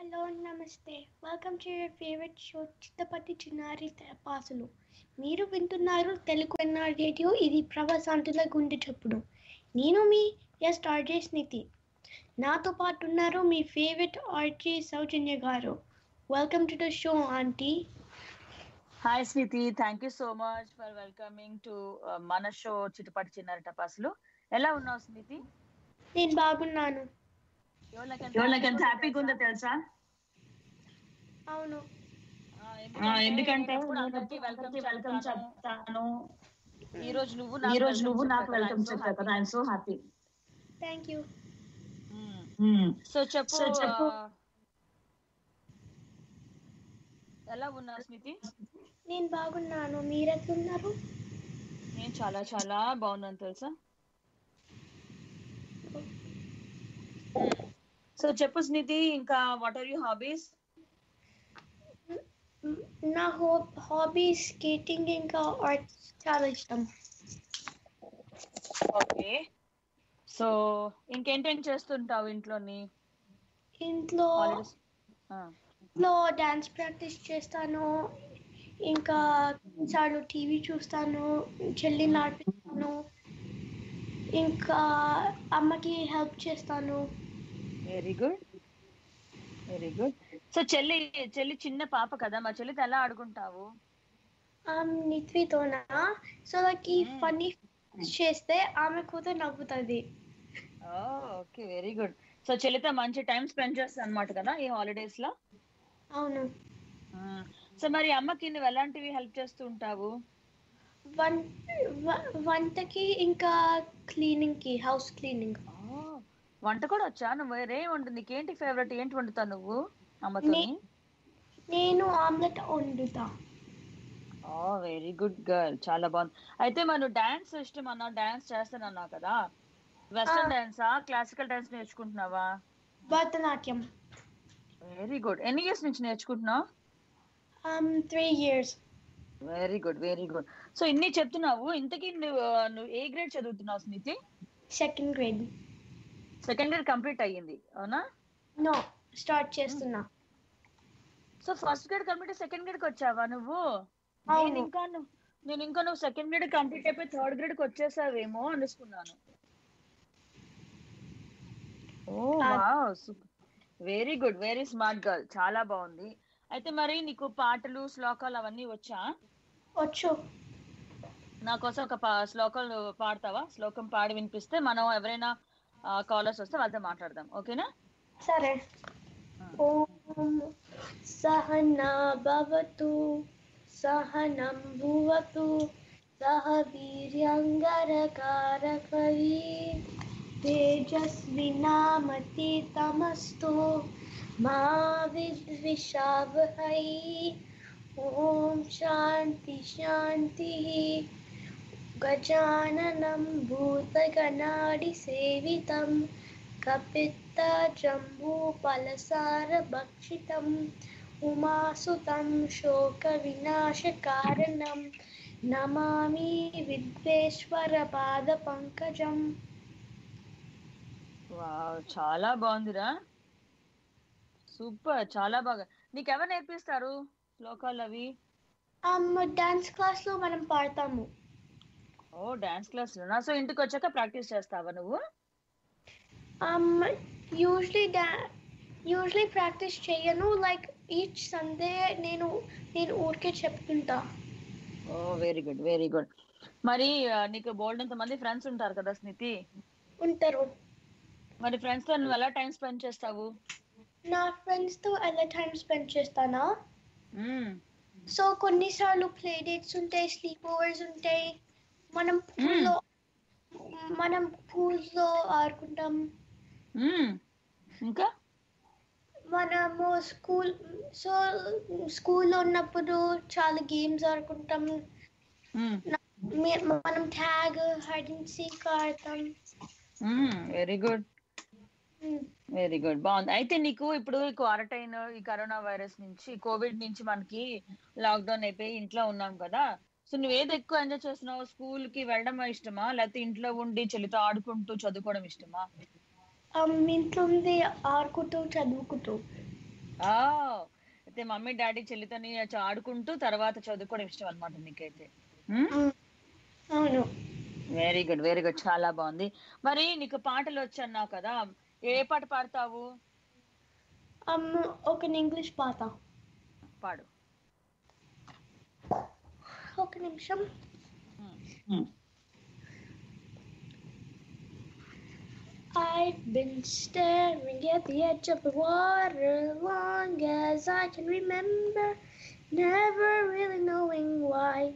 Hello నమస్తే welcome to your favourite show చిత్తపట్టి చిన్నారి పాసులు మీరు వింటున్నారు తెలుగు ఎన్ఆర్ రేడియో ఇది ప్రవాసాంతుల గుండె చప్పుడు నేను మీ ఎస్ ఆర్జే స్నితి నాతో పాటు ఉన్నారు మీ favourite RJ Soujanya garu welcome to the show aunty hi Smithi thank you so much for welcoming to మన షో చిట్టుపాటి చిన్నారి టపాసులు ఎలా ఉన్నావు స్మితి నేను బాగున్నాను నాకు ఎంత హ్యాపీగా ఉందో తెలుసా అవును ఆ, ఎందుకంటే ఎప్పుడు నేను అందరికీ ఎప్పుడు వెల్కమ్ వెల్కమ్ చెప్తాను చెప్తాను ఈ రోజు నువ్వు ఈ రోజు నువ్వు నాకు వెల్కమ్ చెప్పావు కదా I'm so happy thank you so చెప్పు So, చెప్పు. ఆ, ఎలా ఉన్నావు స్మితి నేను బాగున్నాను మీరు ఎట్లున్నారు నేను చాలా చాలా బాగున్నాను తెలుసా సో చెప్పు స్మితి ఇంకా వాట్ ఆర్ యూ హాబీస్ నా హో హాబీ స్కేటింగ్ ఇంకా ఆర్ట్ చాలా ఇష్టం ఓకే సో ఇంకేంటేం చేస్తుంటావు ఇంట్లోని ఇంట్లో హాలిడేస్ ఇంట్లో డాన్స్ ప్రాక్టీస్ చేస్తాను ఇంకా చాలు టీవీ చూస్తాను చెల్లిని ఆడిపిస్తాను ఇంకా అమ్మకి హెల్ప్ చేస్తాను very good very good so చెల్లి చెల్లి చిన్న పాప కదా మా చెల్లితో ఎలా ఆడుకుంటావు నిత్వితోనా సో నాకు ఈ Hmm. ఫన్నీ చేస్తే ఆమె కూడా నవ్వుతుంది ఓకే వెరీ గుడ్ సో చెల్లితో మంచి టైం స్పెండ్ చేస్తాను అనమాట కదా ఈ హాలిడేస్ లో అవును సో మరి అమ్మకి నువ్వు ఎలాంటివి హెల్ప్ చేస్తూ ఉంటావు వన్ వ- వంటకి ఇంకా క్లీనింగ్ కి హౌస్ క్లీనింగ్ Oh, వంట కూడా వచ్చా నువ్వు వేరే వండు నీకేంటి ఫేవరెట్ ఏంటి వండుతావు నువ్వు అమ్మతో నే- నేను ఆమ్లెట్ వండుతా ఓ వెరీ గుడ్ గర్ల్ చాలా బాగుంది అయితే మనం డాన్స్ ఇష్టం అన్నా డాన్స్ చేస్తానన్నావు కదా వెస్టర్న్ Ah. డాన్సా క్లాసికల్ డాన్స్ నేర్చుకుంటున్నావా భరతనాట్యం వెరీ గుడ్ ఎన్ని ఇయర్స్ నుంచి నేర్చుకుంటున్నావు three years very good very good so ఇన్ని చెప్తున్నావు ఇంతకీ నువ్వు నువ్వు ఏ గ్రేడ్ చదువుతున్నావు Smithi second grade second grade complete అయ్యింది అవునా నో స్టార్ట్ చేస్తున్నా so first grade complete second grade కి వచ్చావా నువ్వు అవును. నేను ఇంకా నువ్వు నేను ఇంకా నువ్వు సెకండ్ గ్రేడ్ కంప్లీట్ అయిపోయి థర్డ్ గ్రేడ్ కి వచ్చేసావేమో అనుకున్నాను oh very good very smart girl చాలా బాగుంది అయితే మరి నీకు పాటలు శ్లోకాలు అవన్నీ వచ్చా వచ్చు నా కోసం ఒక పా- శ్లోకం పాడతావా శ్లోకం పాడి వినిపిస్తే మనం ఎవరైనా కాలర్స్ వస్తే వాళ్ళతో మాట్లాడదాం ఓకేనా సరే ఓం సహనా భవతు సహనం భువతు సహ వీర్యంగరకారకవి తేజస్వినామతీతమస్తు మా విద్విషావహై ఓం శాంతి శాంతి गजाननं भूतगणाडिसेवितं कपित्तजम्बूफलसारभक्षितम् उमासुतं शोकविनाशकारणं नमामि विद्वेश्वरपादपङ्कजम् వావ్ చాలా బాగుందిరా సూపర్ చాలా బాగా నీకు ఎవరు నేర్పిస్తారు శ్లోకాలు అవి డాన్స్ క్లాస్లో మనం పాడతాము ఓ డాన్స్ క్లాస్ సో ఇంటికి వచ్చాక ప్రాక్టీస్ చేస్తావా నువ్వు యూజువలీ డా యూజువలీ ప్రాక్టీస్ చేయను లైక్ ఈచ్ సండే నేను నేను ఊరికే చెప్తుంటా oh very good very good మరి ఆ, నీకు బోల్డ్ అంత మంది ఫ్రెండ్స్ ఉంటారు కదా స్మితి ఉంటారు మరి ఫ్రెండ్స్ తో నువ్వు ఎలా టైం స్పెండ్ చేస్తావు నా ఫ్రెండ్స్తో ఎలా టైం స్పెండ్ చేస్తానా మ్మ్. సో కొన్నిసార్లు ప్లే డేట్స్ ఉంటాయి స్లీప్ ఓవర్స్ ఉంటాయి మనం పూల్లో మనం పూల్లో ఆడుకుంటాం మ్మ్. ఇంకా మనము స్కూల్ సో స్కూల్లో ఉన్నప్పుడు చాలా గేమ్స్ ఆడుకుంటాం మ్మ్. మే- మనం ట్యాగ్ హైడ్ అండ్ సీక్ ఆడతాం very good Hmm. Very good బాగుంది అయితే నీకు ఇప్పుడు క్వారంటైన్ ఈ కరోనా వైరస్ నుంచి కోవిడ్ నుంచి మనకి లాక్డౌన్ అయిపోయి ఇంట్లో ఉన్నాం కదా సో నువ్వు ఏది ఎక్కువ ఎంజాయ్ చేస్తున్నావు స్కూల్ కి వెళ్ళడం ఇష్టమా లేకపోతే ఇంట్లో ఉండి చెల్లితో ఆడుకుంటూ చదువుకోవడం ఇష్టమా Um, ఇంట్లో ఉంది ఆడుకుంటూ చదువుకుంటూ ఆ అయితే మమ్మీ డాడీ చెల్లితోని చ- ఆడుకుంటూ తర్వాత చదువుకోవడం ఇష్టం అనమాట నీకైతే అవును వెరీ గుడ్ వెరీ గుడ్ చాలా బాగుంది మరి నీకు పాటలు వచ్చు అన్నావు కదా ఏ పాట పాడతావు అమ్మ ఒక ఇంగ్లీష్ పాట పాడు ఒక నిమిషం I've been staring at the edge of the water long as I can remember, never really knowing why.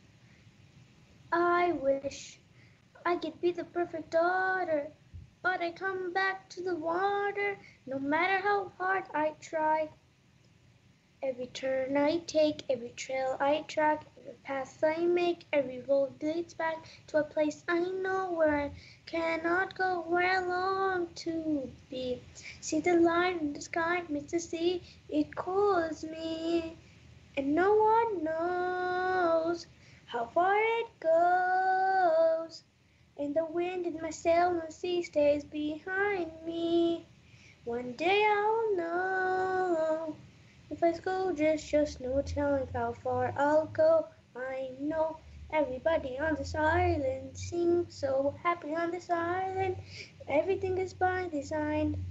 I wish I could be the perfect daughter, but I come back to the water no matter how hard I try. Every turn I take, every trail I track, every path I make, every road leads back to a place I know where I cannot go, where I long to be. See the line in the sky, meets the sea, it calls me, and no one knows how far it goes. And the wind in my sail, and the sea stays behind me. One day I'll know. If I go, just just no telling how far I'll go. I know everybody on this island seems so happy on this island. Everything is by design.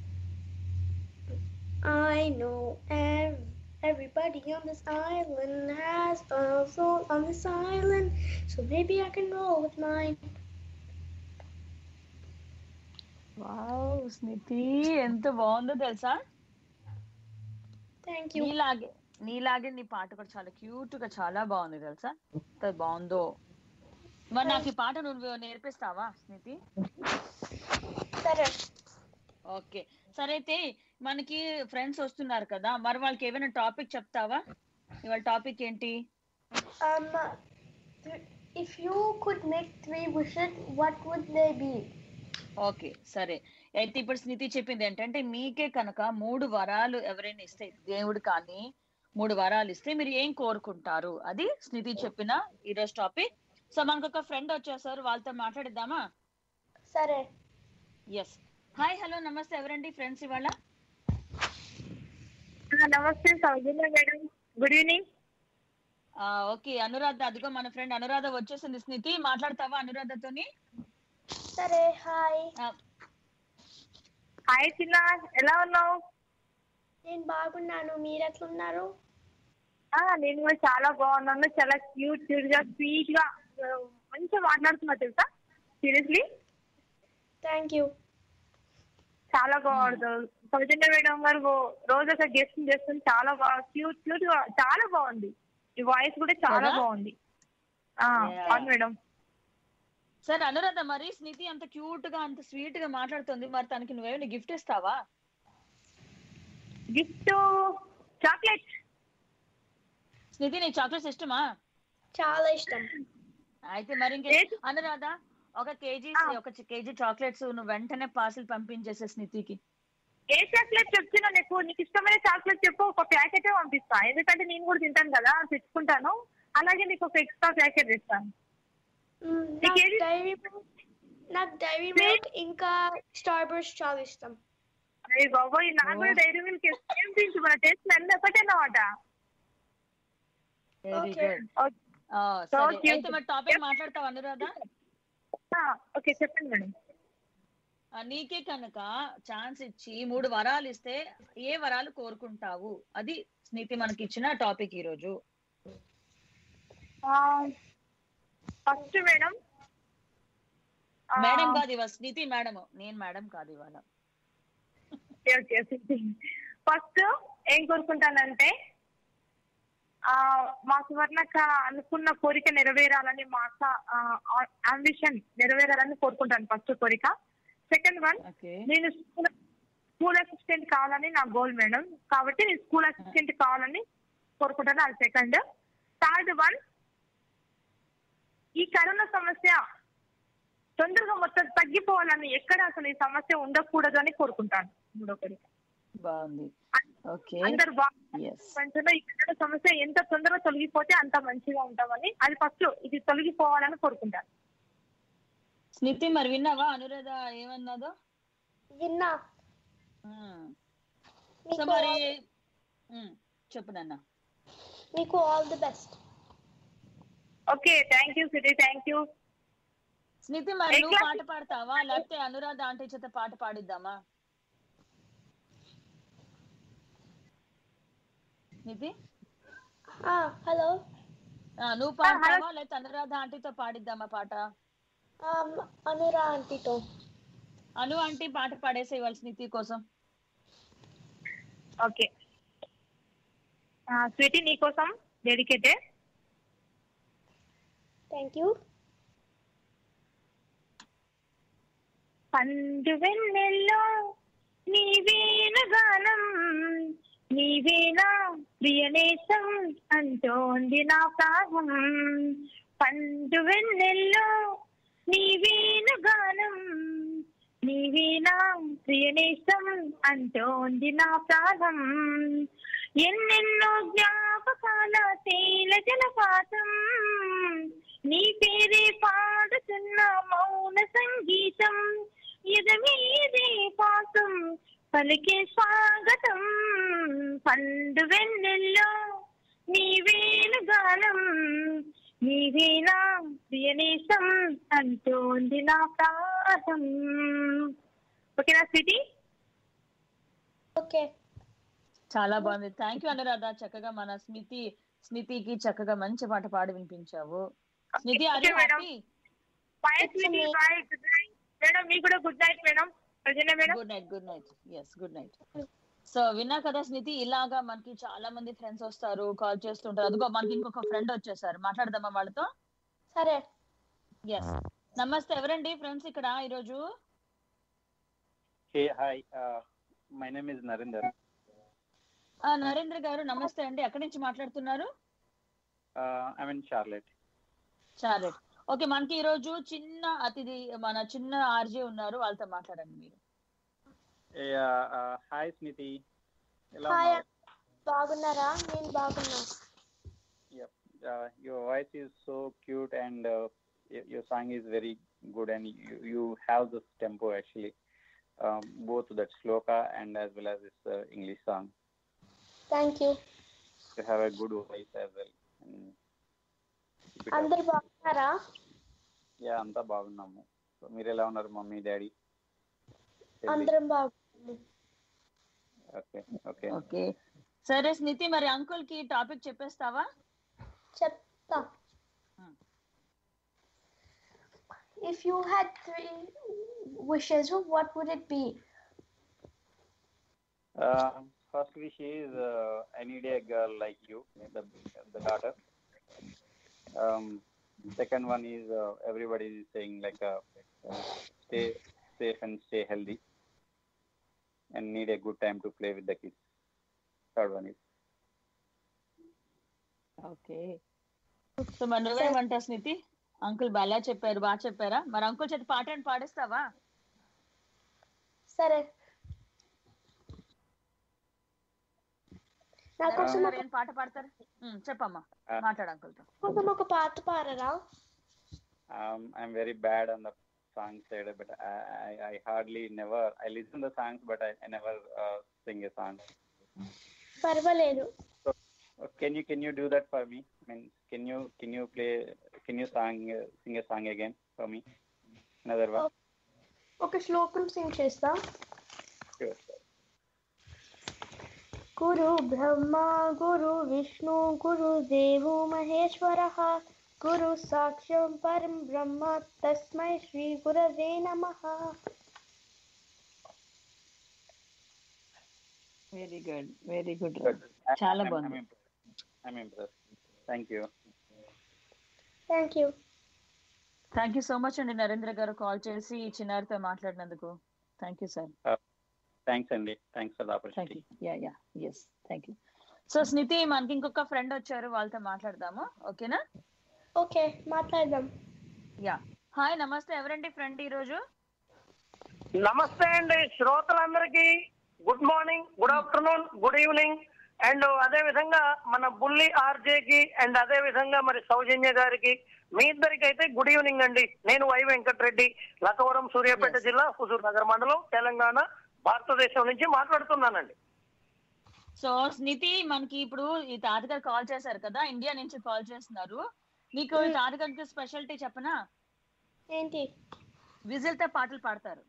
I know ev- everybody on this island has a soul on this island, so maybe I can roll with mine. Wow Smithi ఎంత బాగుందో తెలుసా Thank you. నీలాగే నీలాగే నీ పాట కూడా చాలా cute గా చాలా బాగుంది తెలుసా ఎంత బాగుందో మరి నాకు ఈ పాట నువ్వు నేర్పిస్తావా స్మితి సరే ఓకే సరే అయితే మనకి ఫ్రెండ్స్ వస్తున్నారు కదా మరి వాళ్ళకి ఏమైనా టాపిక్ చెప్తావా ఇవాళ టాపిక్ ఏంటి Um, th- if you could make three wishes, what would they be? Okay సరే అయితే ఇప్పుడు స్మితి చెప్పింది ఏంటంటే మీకే కనుక మూడు వరాలు ఎవరైనా ఇస్తే దేవుడు కానీ మూడు వరాలు ఇస్తే మీరు ఏం కోరుకుంటారు అది స్మితి చెప్పిన ఈరోజు టాపిక్ సో మనకు ఒక ఫ్రెండ్ వచ్చేసారు వాళ్ళతో మాట్లాడిద్దామా సరే ఎస్ హాయ్ హలో నమస్తే ఎవరండి ఫ్రెండ్స్ ఇవాళ నమస్తే సౌజన్య మేడం గుడ్ ఈవినింగ్ ఆ, ఓకే అనురాధ అదిగో మన ఫ్రెండ్ అనురాధ వచ్చేసింది స్మితి మాట్లాడతావా అనురాధతోని సరే హాయ్ ఆ, హాయ్ చిన్న ఎలా ఉన్నావు నేను బాగున్నాను మీరు ఎట్లున్నారు ఆ, నేను కూడా చాలా బాగున్నాను చాలా క్యూట్ క్యూట్ గా స్వీట్ గా ఆ, మంచిగా మాట్లాడుతున్నా తెలుసా సీరియస్లీ థ్యాంక్ యూ చాలా బాగుంటుంది సౌజన్య మేడం గారు రో- రోజు ఒక గెస్ట్ చేస్తుంది చాలా బాగా క్యూట్ క్యూట్ గా చాలా బాగుంది ఈ వాయిస్ కూడా చాలా కదా? బాగుంది ఆ, Yeah. అవును మేడం సరే అనురాధ మరి స్మితి అంత క్యూట్ గా అంత స్వీట్ గా మాట్లాడుతుంది మరి తనకి నువ్వేమైనా గిఫ్ట్ ఇస్తావా గిఫ్ట్ చాక్లెట్ స్మితి నీకు చాక్లెట్స్ ఇష్టమా చాలా ఇష్టం అయితే మరి ఇంకే ఏంటి? అనురాధ ఒక కేజీ ఆ. ఒక కేజీ చాక్లెట్స్ నువ్వు వెంటనే పార్సిల్ పంపించేసే స్మితికి ఏ చాక్లెట్ చెప్తున్నా నీకు నీకు ఇష్టమైన చాక్లెట్ చెప్పు ఒక ప్యాకెట్ పంపిస్తా ఎందుకంటే నేను కూడా తింటాను కదా తెచ్చుకుంటాను అలాగే నీకు ఒక ఎక్స్ట్రా ప్యాకెట్ ఇస్తాను మ్మ్, నీకు నాకు ఏది- డైరీ నాకు డైరీ మిల్క్ ఇంకా స్టార్ బర్స్ట్ చాలా ఇష్టం అయ్యి బాబోయ్ నాకు కూడా డైరీ మిల్క్ ఏం తింటు మన టేస్ట్ అన్నీ ఒకటేనమాట వెరీ Okay. గుడ్ సరే cute. అయితే మరి టాపిక్ మాట్లాడతావు అనురాధ ఓకే చెప్పండి మేడం ఆ, నీకే కనుక ఛాన్స్ ఇచ్చి మూడు వరాలు ఇస్తే ఏ వరాలు కోరుకుంటావు అది స్మితి మనకి ఇచ్చిన టాపిక్ ఈ రోజు ఫస్ట్ మేడం మేడం కాదు ఇవాళ స్మితి మేడం నేను మేడం కాదు ఇవాళ ఫస్ట్ ఏం కోరుకుంటానంటే ఆ మా సువర్ణక్క అనుకున్న కోరిక నెరవేరాలని మా అక్క అంబిషన్ నెరవేరాలని కోరుకుంటాను ఫస్ట్ కోరిక సెకండ్ వన్ ఓకే నేను స్కూల్ స్కూల్ అసిస్టెంట్ కావాలని నా గోల్ మేడం కాబట్టి నేను స్కూల్ అసిస్టెంట్ కావాలని కోరుకుంటాను అది సెకండ్ థర్డ్ వన్ ఈ కరోనా సమస్య తొందరగా మొత్తం తగ్గిపోవాలని ఎక్కడ అసలు ఈ సమస్య ఉండకూడదు అని కోరుకుంటాను మూడో కోరిక బాగుంది ఓకే అందరు బాగా ఎస్ ప్రపంచంలో ఈ కరోనా సమస్య ఎంత తొందరగా తొలగిపోతే అంత మంచిగా ఉంటామని అది ఫస్ట్ ఇది తొలగిపోవాలని కోరుకుంటాను స్మితి మరి విన్నావా అనురాధ ఏమన్నదో విన్నా సో మీకు మరి ఉమ్, చెప్పు నాన్న మీకు all the best okay thank you సిటీ థ్యాంక్ యూ స్నితి మరి ఏ నువ్వు క్లాస్? పాట పాడతావా లేకపోతే అనురాధ ఆంటీ చేత పాట పాడిద్దామా స్నితి హలో ఆ, నువ్వు పాడతావా లేకపోతే అనురాధ ఆంటీతో పాడిద్దామా పాట అనురా ఆంటీతో అను ఆంటీ పాట పాడేసేవాళ్ళు స్నితి కోసం ఓకే స్వీటీ నీకోసం డెడికేటెడ్ థ్యాంక్ యూ పండు వెన్నెల్లో నీవేన గానం నీవేనా ప్రియనేశం అంటోంది నా ప్రాణం పండు వెన్నెల్లో నీవేన గానం నీవేనా ప్రియనేశం అంటోంది నా ప్రాణం ఎన్నెన్నో జ్ఞాపకాల తేల జలపాతం నీ పేరే పాడుతున్న మౌన సంగీతం ఎదమీదే పాసం పలికే స్వాగతం పండు వెన్నెల్లో నీవేను గానం నీవేనా ప్రియనేశం అంటోంది నా ప్రాణం ఓకేనా స్వీటీ ఓకే చాలా బాగుంది థ్యాంక్ యూ అనురాధ చక్కగా మన స్మితి స్మితికి చక్కగా మంచి పాట పాడి వినిపించావు స్మితి ఆర్ Okay, madam. Happy bye sweetie bye good night madam మీకు కూడా good night madam present madam good night good night yes good night so విన్నా కదా స్మితి ఇలాగా మనకి చాలా మంది ఫ్రెండ్స్ వస్తారు కాల్ చేస్తుంటారు అదిగో మనకి ఇంకొక ఫ్రెండ్ వచ్చేసారు మాట్లాడదామా వాళ్ళతో సరే ఎస్ నమస్తే ఎవరండి ఫ్రెండ్స్ ఇక్కడ ఈరోజు Hey, hi. Uh, my name is Narinder. ఆ, నరేంద్ర గారు నమస్తే అండి ఎక్కడి నుంచి మాట్లాడుతున్నారు Uh, I'm in Charlotte. సరే ఓకే మనకి ఈ రోజు చిన్న అతిథి మన చిన్న ఆర్జే ఉన్నారు వాళ్ళతో మాట్లాడండి మీరు Yeah, uh, hi, Smiti. Hello. Hi ma'am. బాగున్నారా నేను బాగున్నా Yep. Uh, your voice is so cute and uh, y- your song is very good and you, you have this tempo actually. Um, both that sloka and as well as this uh, English song. Thank you You have a good voice as well. And keep it up. అందరు బాగున్నారా Yeah, అంతా బాగున్నాము So, మీరు ఎలా ఉన్నారు mummy daddy అందరం బాగున్నాము okay okay okay సరే స్నితి మరి అంకుల్ కి టాపిక్ చెప్పేస్తావా చెప్తా Hmm. If you had three wishes what would it be Uh, first wish is uh, I need a girl like you, the the daughter. Um, second one is uh, everybody is saying like uh, uh, stay safe and stay healthy, and need a good time to play with the kids. Third one is okay so మరి నువ్వేమంటావు స్నితి uncle బాగా చెప్పారు బాగా చెప్పారా మరి uncle చేతి పాట అని పాడిస్తావా సరే నా కోసం నరేంద్ర ఒక గారు ఏం పాట పాడతారు ఉమ్, చెప్పమ్మా Uh, మాట్లాడు అంకుల్ తో కోసం ఒక పాట పాడరా um, I'm very bad on the song side, but I, I, I hardly never I listen the songs, but I, I never uh, sing a song. పర్వాలేదు Uh, Can you can you do that for me? I mean, can you can you play can you sing uh, sing a song again for me? Another one. ఒక శ్లోకం సింగ్ చేస్తా Sure. గురు బ్రహ్మ గురు విష్ణు గురు దేవో మహేశ్వర గురు సాక్షం పరం బ్రహ్మ తస్మై శ్రీ గురవే నమ very good very good Good. I- చాలా I'm, I'm, బాగుంది impressed. I'm impressed. Thank you. Thank you thank you so much అండి నరేంద్ర గారు కాల్ చేసి ఈ చిన్నారితో మాట్లాడినందుకు thank you sir Thanks, Andy. Thanks for the thank opportunity. You yeah yeah yes thank you so Sniti మనకి ఇంకొక friend వచ్చారు వాళ్ళతో మాట్లాడదాము ఓకేనా ఓకే మాట్లాడదాం యా హాయ్ నమస్తే ఎవరండి ఫ్రెండ్ ఈ రోజు నమస్తే అండి శ్రోతలందరికీ good morning good afternoon good evening and అదే విధంగా మన బుల్లి ఆర్జేకి అండ్ అదే విధంగా మరి సౌజన్య గారికి మీ ఇద్దరికి అయితే గుడ్ ఈవినింగ్ అండి నేను వై వెంకటరెడ్డి లక్కవరం సూర్యాపేట Yes. జిల్లా హుజూర్ నగర్ మండలం తెలంగాణ భారతదేశం నుంచి మాట్లాడుతున్నానండి సో స్నితి మనకి ఇప్పుడు ఈ తాతగారు కాల్ చేశారు కదా ఇండియా నుంచి కాల్ చేస్తున్నారు నీకు ఈ తాతగారికి స్పెషాలిటీ చెప్పనా ఏంటి విజిల్ తో పాటలు పాడతారు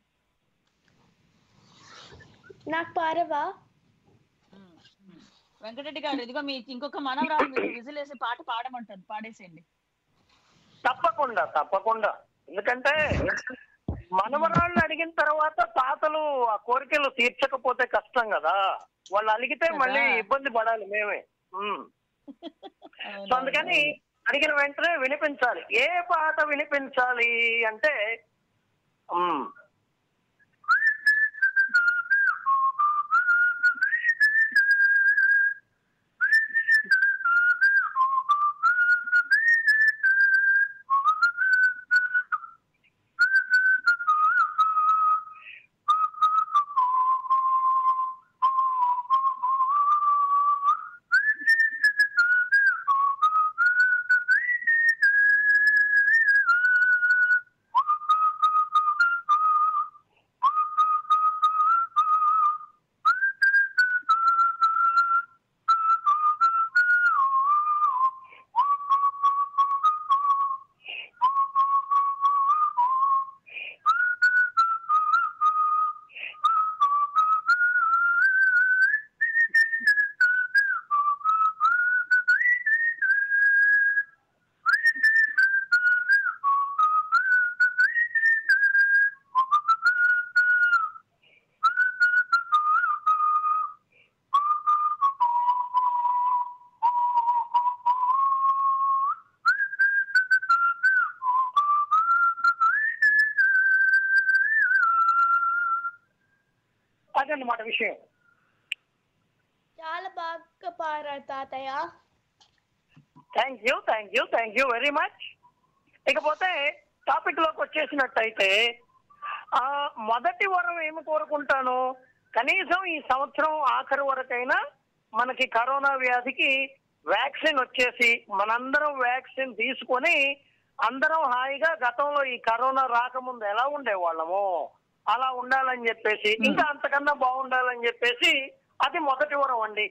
నాకు పారవా వెంకటరెడ్డి గారు ఇదిగో మీ ఇంకొక మనవరాలు మీకు విజిల్ వేసి పాట పాడమంటారు పాడేసేయండి తప్పకుండా తప్పకుండా ఎందుకంటే మనవరాళ్ళు అడిగిన తర్వాత తాతలు ఆ కోరికలు తీర్చకపోతే కష్టం కదా వాళ్ళు అడిగితే మళ్ళీ కదా. ఇబ్బంది పడాలి మేమే ఉమ్. అవును, సో అందుకని అడిగిన వెంటనే వినిపించాలి ఏ పాట వినిపించాలి అంటే ఉమ్, అదన్నమాట విషయం చాలా బాగా పారారు తాతయ్య thank you thank you thank you very much ఇకపోతే టాపిక్ లోకి వచ్చేసినట్టయితే ఆ మొదటి వరం ఏమి కోరుకుంటాను కనీసం ఈ సంవత్సరం ఆఖరి వరకైనా మనకి కరోనా వ్యాధికి వ్యాక్సిన్ వచ్చేసి మనందరం వ్యాక్సిన్ తీసుకొని అందరం హాయిగా గతంలో ఈ కరోనా రాకముందు ఎలా ఉండేవాళ్ళము అలా ఉండాలని చెప్పేసి ఇంకా అంతకన్నా బాగుండాలని చెప్పేసి అది మొదటి వరం అండి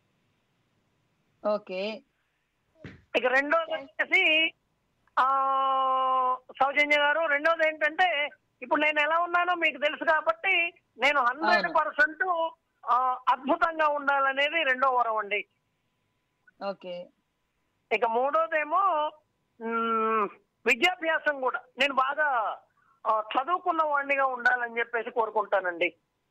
ఓకే ఇక రెండోది వచ్చేసి ఆ సౌజన్య గారు రెండోది ఏంటంటే ఇప్పుడు నేను ఎలా ఉన్నానో మీకు తెలుసు కాబట్టి నేను హండ్రెడ్ అవును. పర్సెంట్ అద్భుతంగా ఉండాలనేది రెండో వరం అండి ఓకే ఇక మూడోదేమో మ్, విద్యాభ్యాసం కూడా నేను బాగా ఆ, చదువుకున్న వాడినిగా ఉండాలని చెప్పేసి కోరుకుంటానండి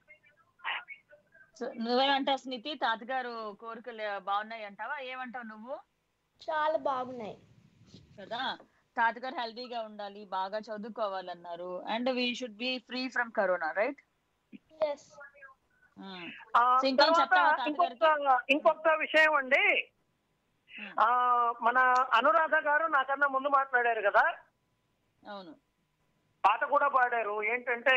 సో నువ్వేమంటావు స్నితి తాతగారు కోరికలు బాగున్నాయి అంటావా ఏమంటావు నువ్వు చాలా బాగున్నాయి కదా తాతగారు హెల్తీగా ఉండాలి బాగా చదువుకోవాలన్నారు and we should be free from corona right yes ఆ, సో ఇంకేం తర్వాత చెప్తావా తాతగారికి? ఇంకొక ఇంకొక విషయం అండి Hmm. ఆ మన అనురాధ గారు నాకన్నా ముందు మాట్లాడారు కదా అవును పాట కూడా పాడారు ఏంటంటే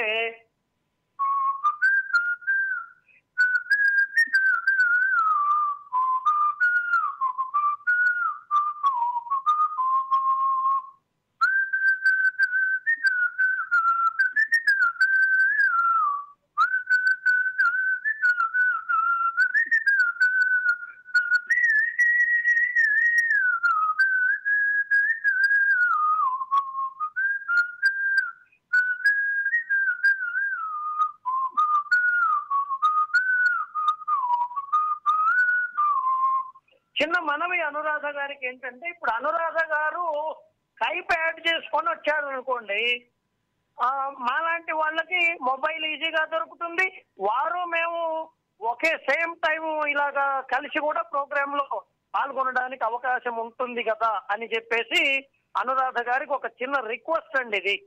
చిన్న మనవి అనురాధ గారికి ఏంటంటే ఇప్పుడు అనురాధ గారు స్కైప్ యాడ్ చేసుకొని వచ్చారు అనుకోండి ఆ, మాలాంటి వాళ్ళకి మొబైల్ ఈజీగా దొరుకుతుంది వారు మేము ఒకే సేమ్ టైం ఇలాగా కలిసి కూడా ప్రోగ్రామ్ లో పాల్గొనడానికి అవకాశం ఉంటుంది కదా అని చెప్పేసి అనురాధ గారికి ఒక చిన్న రిక్వెస్ట్ అండి ఇది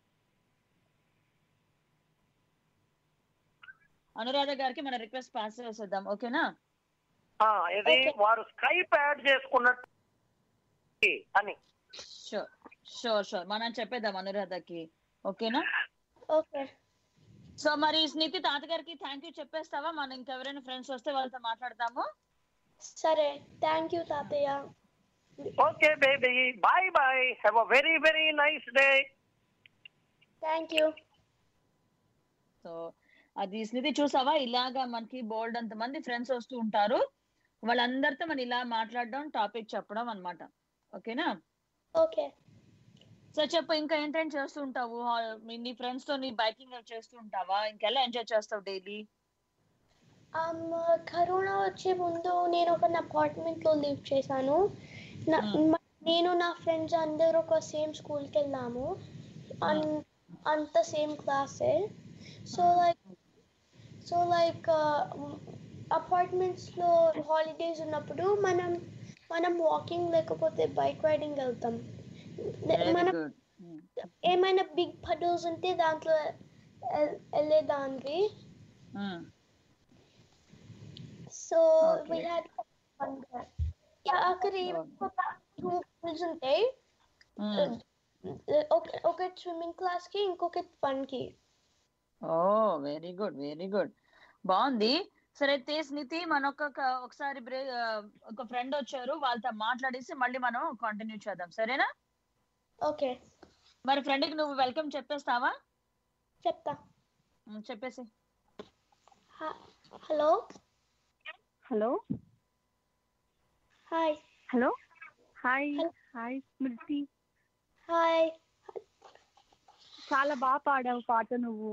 అనురాధ గారికి మన రిక్వెస్ట్ పాస్ చేసేద్దాం ఓకేనా ఆ, ఇది Okay. వారు స్కైప్ యాడ్ చేసుకున్నట్టు అని షూర్ షూర్ షూర్ మనం చెప్పేద్దాం అనురాధకి ఓకేనా ఓకే సో మరి స్నితి తాతగారికి థ్యాంక్ యూ చెప్పేస్తావా మనం ఇంకెవరైనా ఫ్రెండ్స్ వస్తే వాళ్ళతో మాట్లాడతాము సరే థ్యాంక్ యూ తాతయ్య okay baby bye bye have a very very nice day thank you so అది స్నితి చూసావా ఇలాగా మనకి బోల్డ్ అంత మంది ఫ్రెండ్స్ వస్తూ ఉంటారు వాళ్ళందరితో మనం ఇలా మాట్లాడడం టాపిక్ చెప్పడం అన్నమాట ఓకేనా ఓకే సో చెప్పు ఇంకా ఏంటేం చేస్తూ ఉంటావు హా- మీ- నీ ఫ్రెండ్స్ తో నీ బైకింగ్ చేస్తూ ఉంటావా ఇంకెలా ఎంజాయ్ చేస్తావు డైలీ um, కరోనా వచ్చే ముందు నేను ఒక అపార్ట్మెంట్ లో లివ్ చేశాను నా- Hmm. మ- నేను నా ఫ్రెండ్స్ అందరూ ఒక సేమ్ స్కూల్కి వెళ్ళాము అన్- అంత సేమ్ క్లాసే so like so like apartments లో హాలిడేస్ ఉన్నప్పుడు మనం మనం వాకింగ్ లేకపోతే బైక్ రైడింగ్ వెళ్తాం వెరీ మనం గుడ్ ఏమైనా బిగ్ పడల్స్ ఉంటే దాంట్లో వెల్- వెళ్ళేదాన్ని so Okay. we had fun there. Yeah, అక్కడ ఒక టూ పూల్స్ ఉంటాయి ఒక- ఒక స్విమ్మింగ్ క్లాస్ కి ఇంకొక ఫన్ కి ఓ వెరీ గుడ్ వెరీ గుడ్ బాగుంది సరే అయితే స్నితి మన ఒక ఒకసారి బ్రే ఒక ఫ్రెండ్ వచ్చారు వాళ్ళతో మాట్లాడేసి మళ్ళీ మనం కంటిన్యూ చేద్దాం సరేనా ఓకే మరి ఫ్రెండ్ కి నువ్వు వెల్కమ్ చెప్పేస్తావా చెప్తా ఉమ్, చెప్పేసి hello hello hi hello hi Hello. Hi Smriti hi చాలా బాగా పాడావు పాట నువ్వు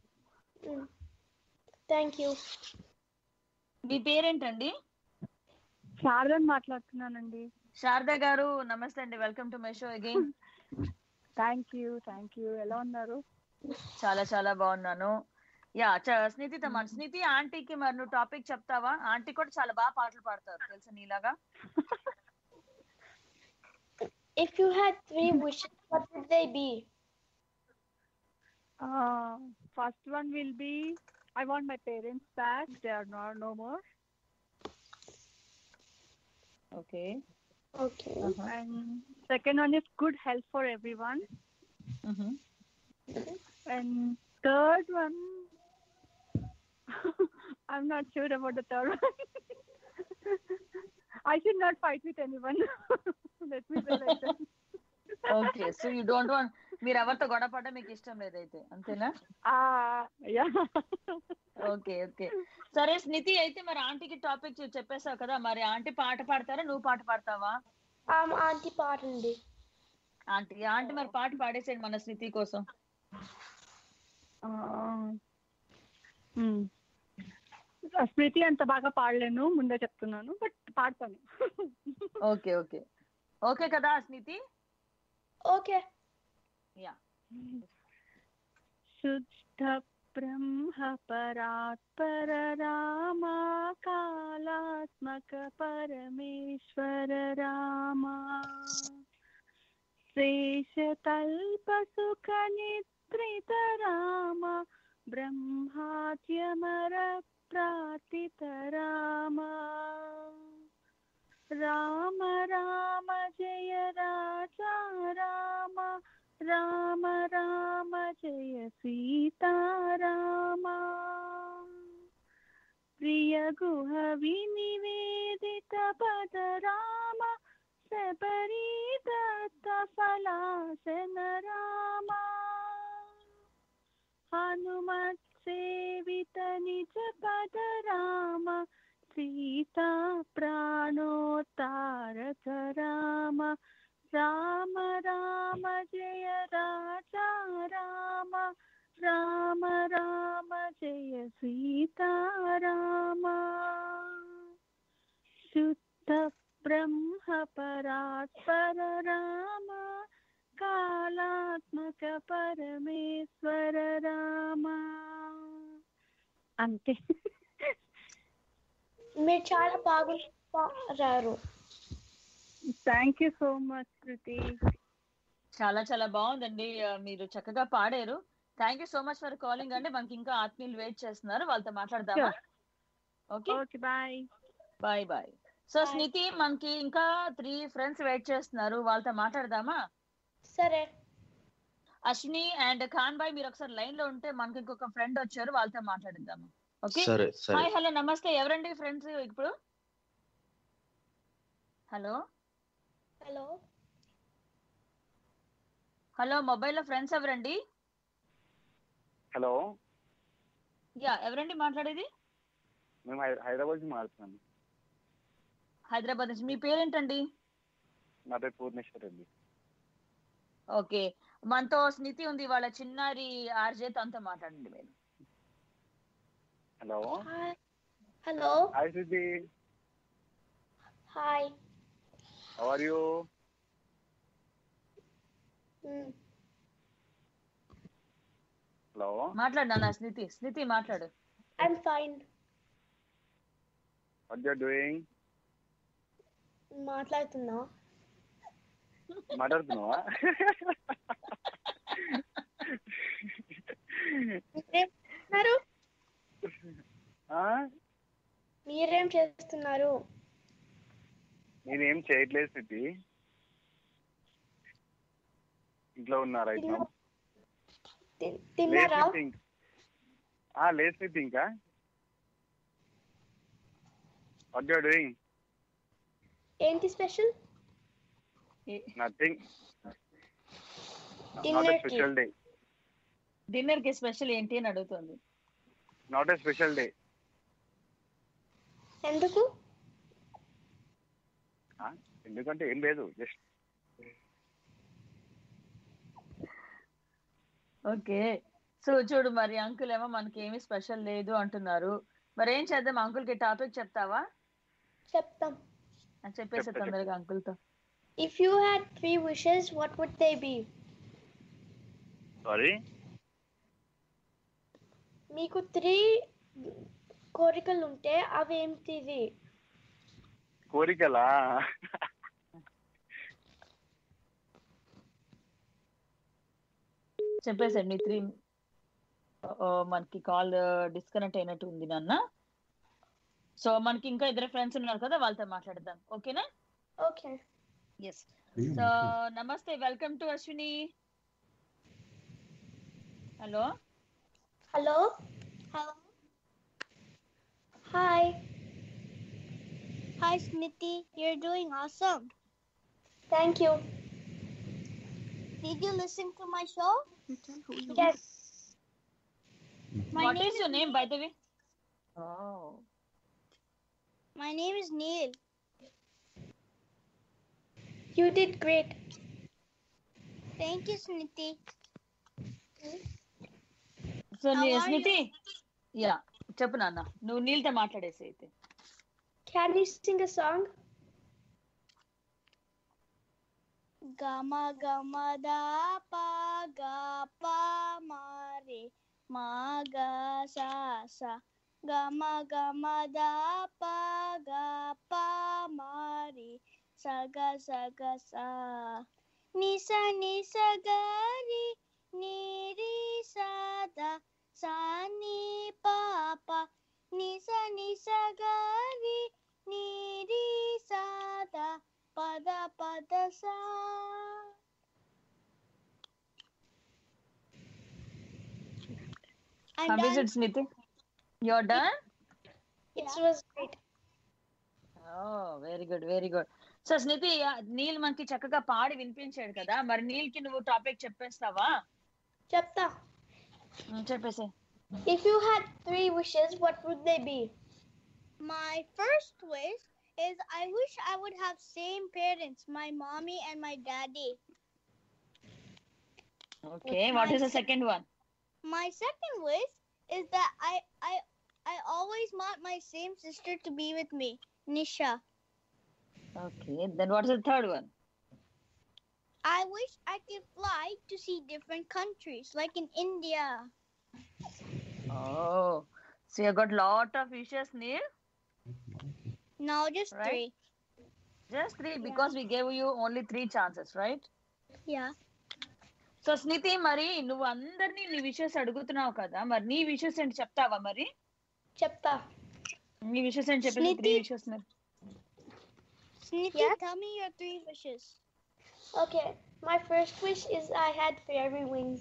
థ్యాంక్ యూ మీ పేరేంటండి శారదని మాట్లాడుతున్నానండి శారద గారు నమస్తే అండి welcome to my show again thank you thank you ఎలా ఉన్నారు చాలా చాలా బాగున్నాను యా స్నితితో మన స్నితి ఆంటీకి మరి నువ్వు టాపిక్ చెప్తావా ఆంటీ కూడా చాలా బాగా పాటలు పాడతారు తెలుసా నీలాగా if you had three wishes what would they be first one will be I want my parents back they are not no more okay okay and second one is good health for everyone and third one I'm not sure about the third one. I should not fight with anyone. Let me say like that. Okay so you don't want మీరు ఎవరితో గొడవ పడ్డా మీకు ఇష్టం లేదైతే అంతేనా Ah, yeah. Okay okay సరే స్నితి అయితే మరి ఆంటీకి టాపిక్ చెప్పేసావు కదా మరి ఆంటీ పాట పాడతారా నువ్వు పాట పాడతావా ఆంటీ పాడండి ఆంటీ ఆంటీ మరి పాట పాడేసేయండి మన స్నితి కోసం Ah. Hmm. స్మృతి అంత బాగా పాడలేను ముందే చెప్తున్నాను బట్ పాడతాను ఓకే ఓకే ఓకే కదా స్నితి ఓకే యా శుద్ధ బ్రహ్మ పరాత్పర రామా కాళాత్మక పరమేశ్వర రామా శేషతల్ప సుఖ నిద్రిత రామ బ్రహ్మాద్యమర ప్రాతిత రామ రామ రామ జయ రాజా రామ రామ రామ జయ సీతారామ ప్రియ గుహ వినివేదిత పద రామ శబరీదత్త ఫలాసన రామ హనుమత్ సేవిత నిజ పద రామ సీతా ప్రాణోత్తారక రామ రామ రామ జయ రాజా రామ రామ రామ జయ సీతారామ శుద్ధ బ్రహ్మ పరాత్పర రామ కాళాత్మక పరమేశ్వర రామ అంతే మీరు చాలా బాగా పాడారు thank you so much Kriti చాలా చాలా బాగుందండి ఆ, మీరు చక్కగా పాడారు thank you so much for calling అండి మనకి ఇంకా ఆత్మీయులు వెయిట్ చేస్తున్నారు వాళ్ళతో మాట్లాడదామా okay okay bye bye bye so Sniti మనకి ఇంకా త్రీ ఫ్రెండ్స్ వెయిట్ చేస్తున్నారు వాళ్ళతో మాట్లాడదామా సరే అశ్విని అండ్ ఖాన్ బాయ్ మీరు ఒకసారి లైన్ లో ఉంటే మనకి ఇంకొక ఫ్రెండ్ వచ్చారు వాళ్ళతో మాట్లాడిద్దాము ఓకే సరే సరే హాయ్ హలో నమస్తే ఎవరండి ఫ్రెండ్స్ ఇప్పుడు హలో హలో హలో మొబైల్ లో ఫ్రెండ్స్ ఎవరండి హలో యా ఎవరండి మాట్లాడేది మేము హై- హైదరాబాద్ నుంచి మాట్లాడుతున్నాను హైదరాబాద్ నుంచి మీ పేరేంటండి నా పేరు పూర్ణేశ్వర్ రెడ్డి ఓకే మనతో స్నితి ఉంది వాళ్ళ చిన్నారి ఆర్జే తనతో మాట్లాడండి మీరు hello hi hello hi Siddhi hi how are you hello మాట్లాడు నాన్న స్నితి స్నితి మాట్లాడు I'm fine what you're doing మాట్లాడుతున్నా మాట్లాడుతున్నావా మీరేం చేస్తున్నారు ఆ? మీరేం చేస్తున్నారు నేనేం చేయట్లేదు సిద్ధి ఇంట్లో ఉన్నా రైట్ నౌ తి- తిన్నారా లేదు సిద్ధి ఇంకా వాట్ యూర్ డూయింగ్ ఏంటి స్పెషల్ నథింగ్ నాట్ Dinner ఎ కి. స్పెషల్ డే డిన్నర్ కి స్పెషల్ ఏంటి అని అడుగుతుంది నాట్ ఎ స్పెషల్ డే ఎందుకు ఎందుకంటే ఏం లేదు జస్ట్ ఓకే సో చూడు మరి అంకుల్ ఏమో మనకి ఏమీ స్పెషల్ లేదు అంటున్నారు మరి ఏం చేద్దాం అంకుల్ కి టాపిక్ చెప్తావా చెప్తాం అని చెప్పేసి చెప్తా, తొందరగా అంకుల్ తో if you had three wishes what would they be sorry మీకు త్రీ కోరికలు ఉంటే అవి ఏంటిది కోరికలా చెప్పేసాడు నీ త్రీ మనకి కాల్ డిస్కనెక్ట్ అయినట్టు ఉంది నాన్న సో మనకి ఇంకా ఇద్దరు ఫ్రెండ్స్ ఉన్నారు కదా వాళ్ళతో మాట్లాడదాం ఓకేనా ఓకే ఎస్ సో నమస్తే welcome to Ashwini hello hello hello hi Hi, Smithy. You're doing awesome. Thank you Did you listen to my show? Yes. My what name is your name by the way My name is Neil. You did great. Thank you, Smithy. So నీ How are Smiti yeah చెప్పు నాన్న నువ్వు నీళ్ళతో మాట్లాడేసి అయితే Can you sing a song? Gama gama da pa ga pa ma re ma ga sa sa. Gama gama da pa ga pa ma re sa ga sa ga sa. Ni sa ni sa ga ri ni ri sa da sa ni pa pa. Ni sa ni sa ga ri ni ri sa da pada pada sa. I'm how is done. It Smiti your done It was great. Very good very good so Smiti Neel మనకి చక్కగా పాడి వినిపించాడు కదా మరి నీల్ కి నువ్వు topic చెప్పేస్తావా చెప్తా ఉమ్, చెప్పేసి If you had three wishes, what would they be? My first wish is I wish I would have same parents, my mommy and my daddy. Okay what is the second one My second wish is that I I I always want my same sister to be with me, Nisha. Okay then what is the third one I wish I could fly to see different countries, like in India. Oh, so you got lot of wishes, Neil. No, just Right. three. Just three because we gave you only three chances, right? Yeah. So Sniti మరి నువ్వు అందరినీ నీ wishes అడుగుతున్నావు కదా మరి నీ wishes ఏంటి చెప్తావా మరి చెప్తా నీ విషెస్ ఏంటి చెప్పేసి three Sniti. Wishes Snitty, Yeah? tell me your three wishes. Okay, my first wish is I had fairy wings.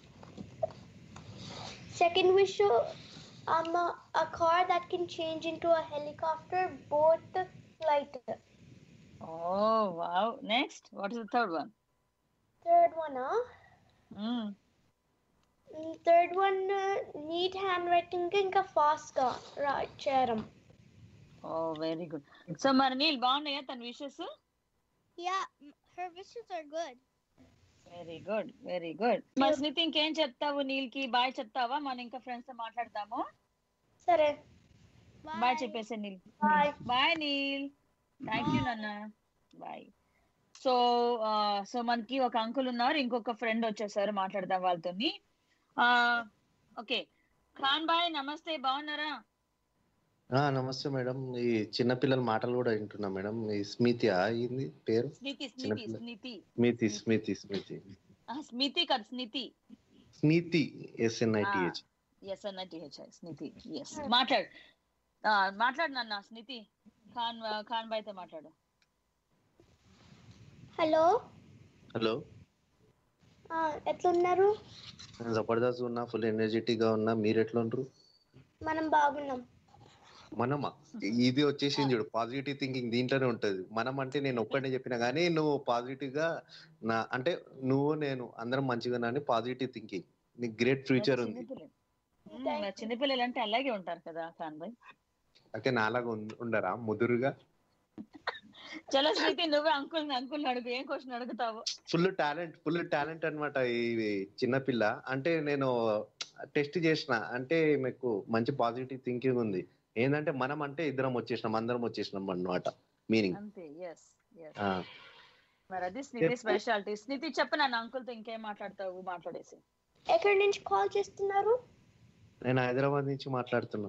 Second wish, uh, um, a, a car that can change into a helicopter, both flight. Oh, wow. Next, what is the third one? Third one, huh? Mm. Third one neat handwriting ఇంకా fast గా రా చేయడం ఓ very good so మరి నీళ్ళు బాగున్నాయా తన wishes Yeah, m- her wishes are good. Very good very good మరి స్మిత్ ఇంకేం చెప్తావు నీల్కి బాయ్ చెప్తావా మనం ఇంకా ఫ్రెండ్స్ తో మాట్లాడతాము సరే బాయ్ చెప్పేసే Neel bye bye Neel thank you నాన్న బాయ్ సో సో మనకి ఒక అంకుల్ ఉన్నారు ఇంకొక ఫ్రెండ్ వచ్చేసారు మాట్లాడదాం వాళ్ళతోని ఓకే ఖాన్ బాయ్ నమస్తే బాగున్నారా ఆ, నమస్తే మేడం ఈ చిన్న పిల్లల మాటలు కూడా వింటున్నా మేడం ఈ స్మితి అయింది పేరు స్మితి స్మితి చిన్నపిల్ల. స్మితి స్మితి స్మితి స్మితి ఆ, స్మితి కాదు స్మితి స్మితి ఎస్ఎన్ఐటిహెచ్ ఎస్ అన్నటిహెచ్ఐ స్మితి ఎస్ మాట్లాడు ఆ, మాట్లాడు నాన్న స్మితి ఖాన్ ఖాన్ బాయ్ తో మాట్లాడు హలో హలో ఎట్లున్నారు నేను జబర్దస్త్ ఉన్నా ఫుల్ ఎనర్జెటిక్ గా ఉన్నా మీరు ఎట్లా ఉండరు మనం బాగున్నాం మనమా ఇది వచ్చేసింది చూడు పాజిటివ్ థింకింగ్ దీంట్లోనే ఉంటది మనం అంటే నేను ఒక్కడే చెప్పినా గానీ నువ్వు పాజిటివ్ గా నా అంటే నువ్వు నేను అందరం మంచిగా అని పాజిటివ్ థింకింగ్ నీకు గ్రేట్ ఫ్యూచర్ ఉంది చిన్నపిల్లలు మ్మ్, మరి చిన్నపిల్లలు అంటే అలాగే ఉంటారు కదా ఖాన్ బాయ్ అయితే నాలాగా ఉం- ఉండరా ముదురుగా చలో స్మితి నువ్వే అంకుల్ అంకుల్ అడుగు ఏం క్వశ్చన్ అడుగుతావు ఫుల్ టాలెంట్ ఫుల్ టాలెంట్ అన్నమాట ఈ చిన్నపిల్ల అంటే నేను టెస్ట్ చేసిన అంటే మీకు మంచి పాజిటివ్ థింకింగ్ ఉంది ఏంటంటే మనం అంటే ఇద్దరం వచ్చేసినాం అందరం వచ్చేసినాం అన్నమాట మీనింగ్ అంతే ఎస్ ఎస్ మరి అది స్నితి చెప్పు. స్పెషాలిటీ స్నితి చెప్పు నన్ను అంకుల్ తో ఇంకేం మాట్లాడతావు మాట్లాడేసి ఎక్కడి నుంచి కాల్ చేస్తున్నారు నేను హైదరాబాద్ నుంచి మాట్లాడుతున్నా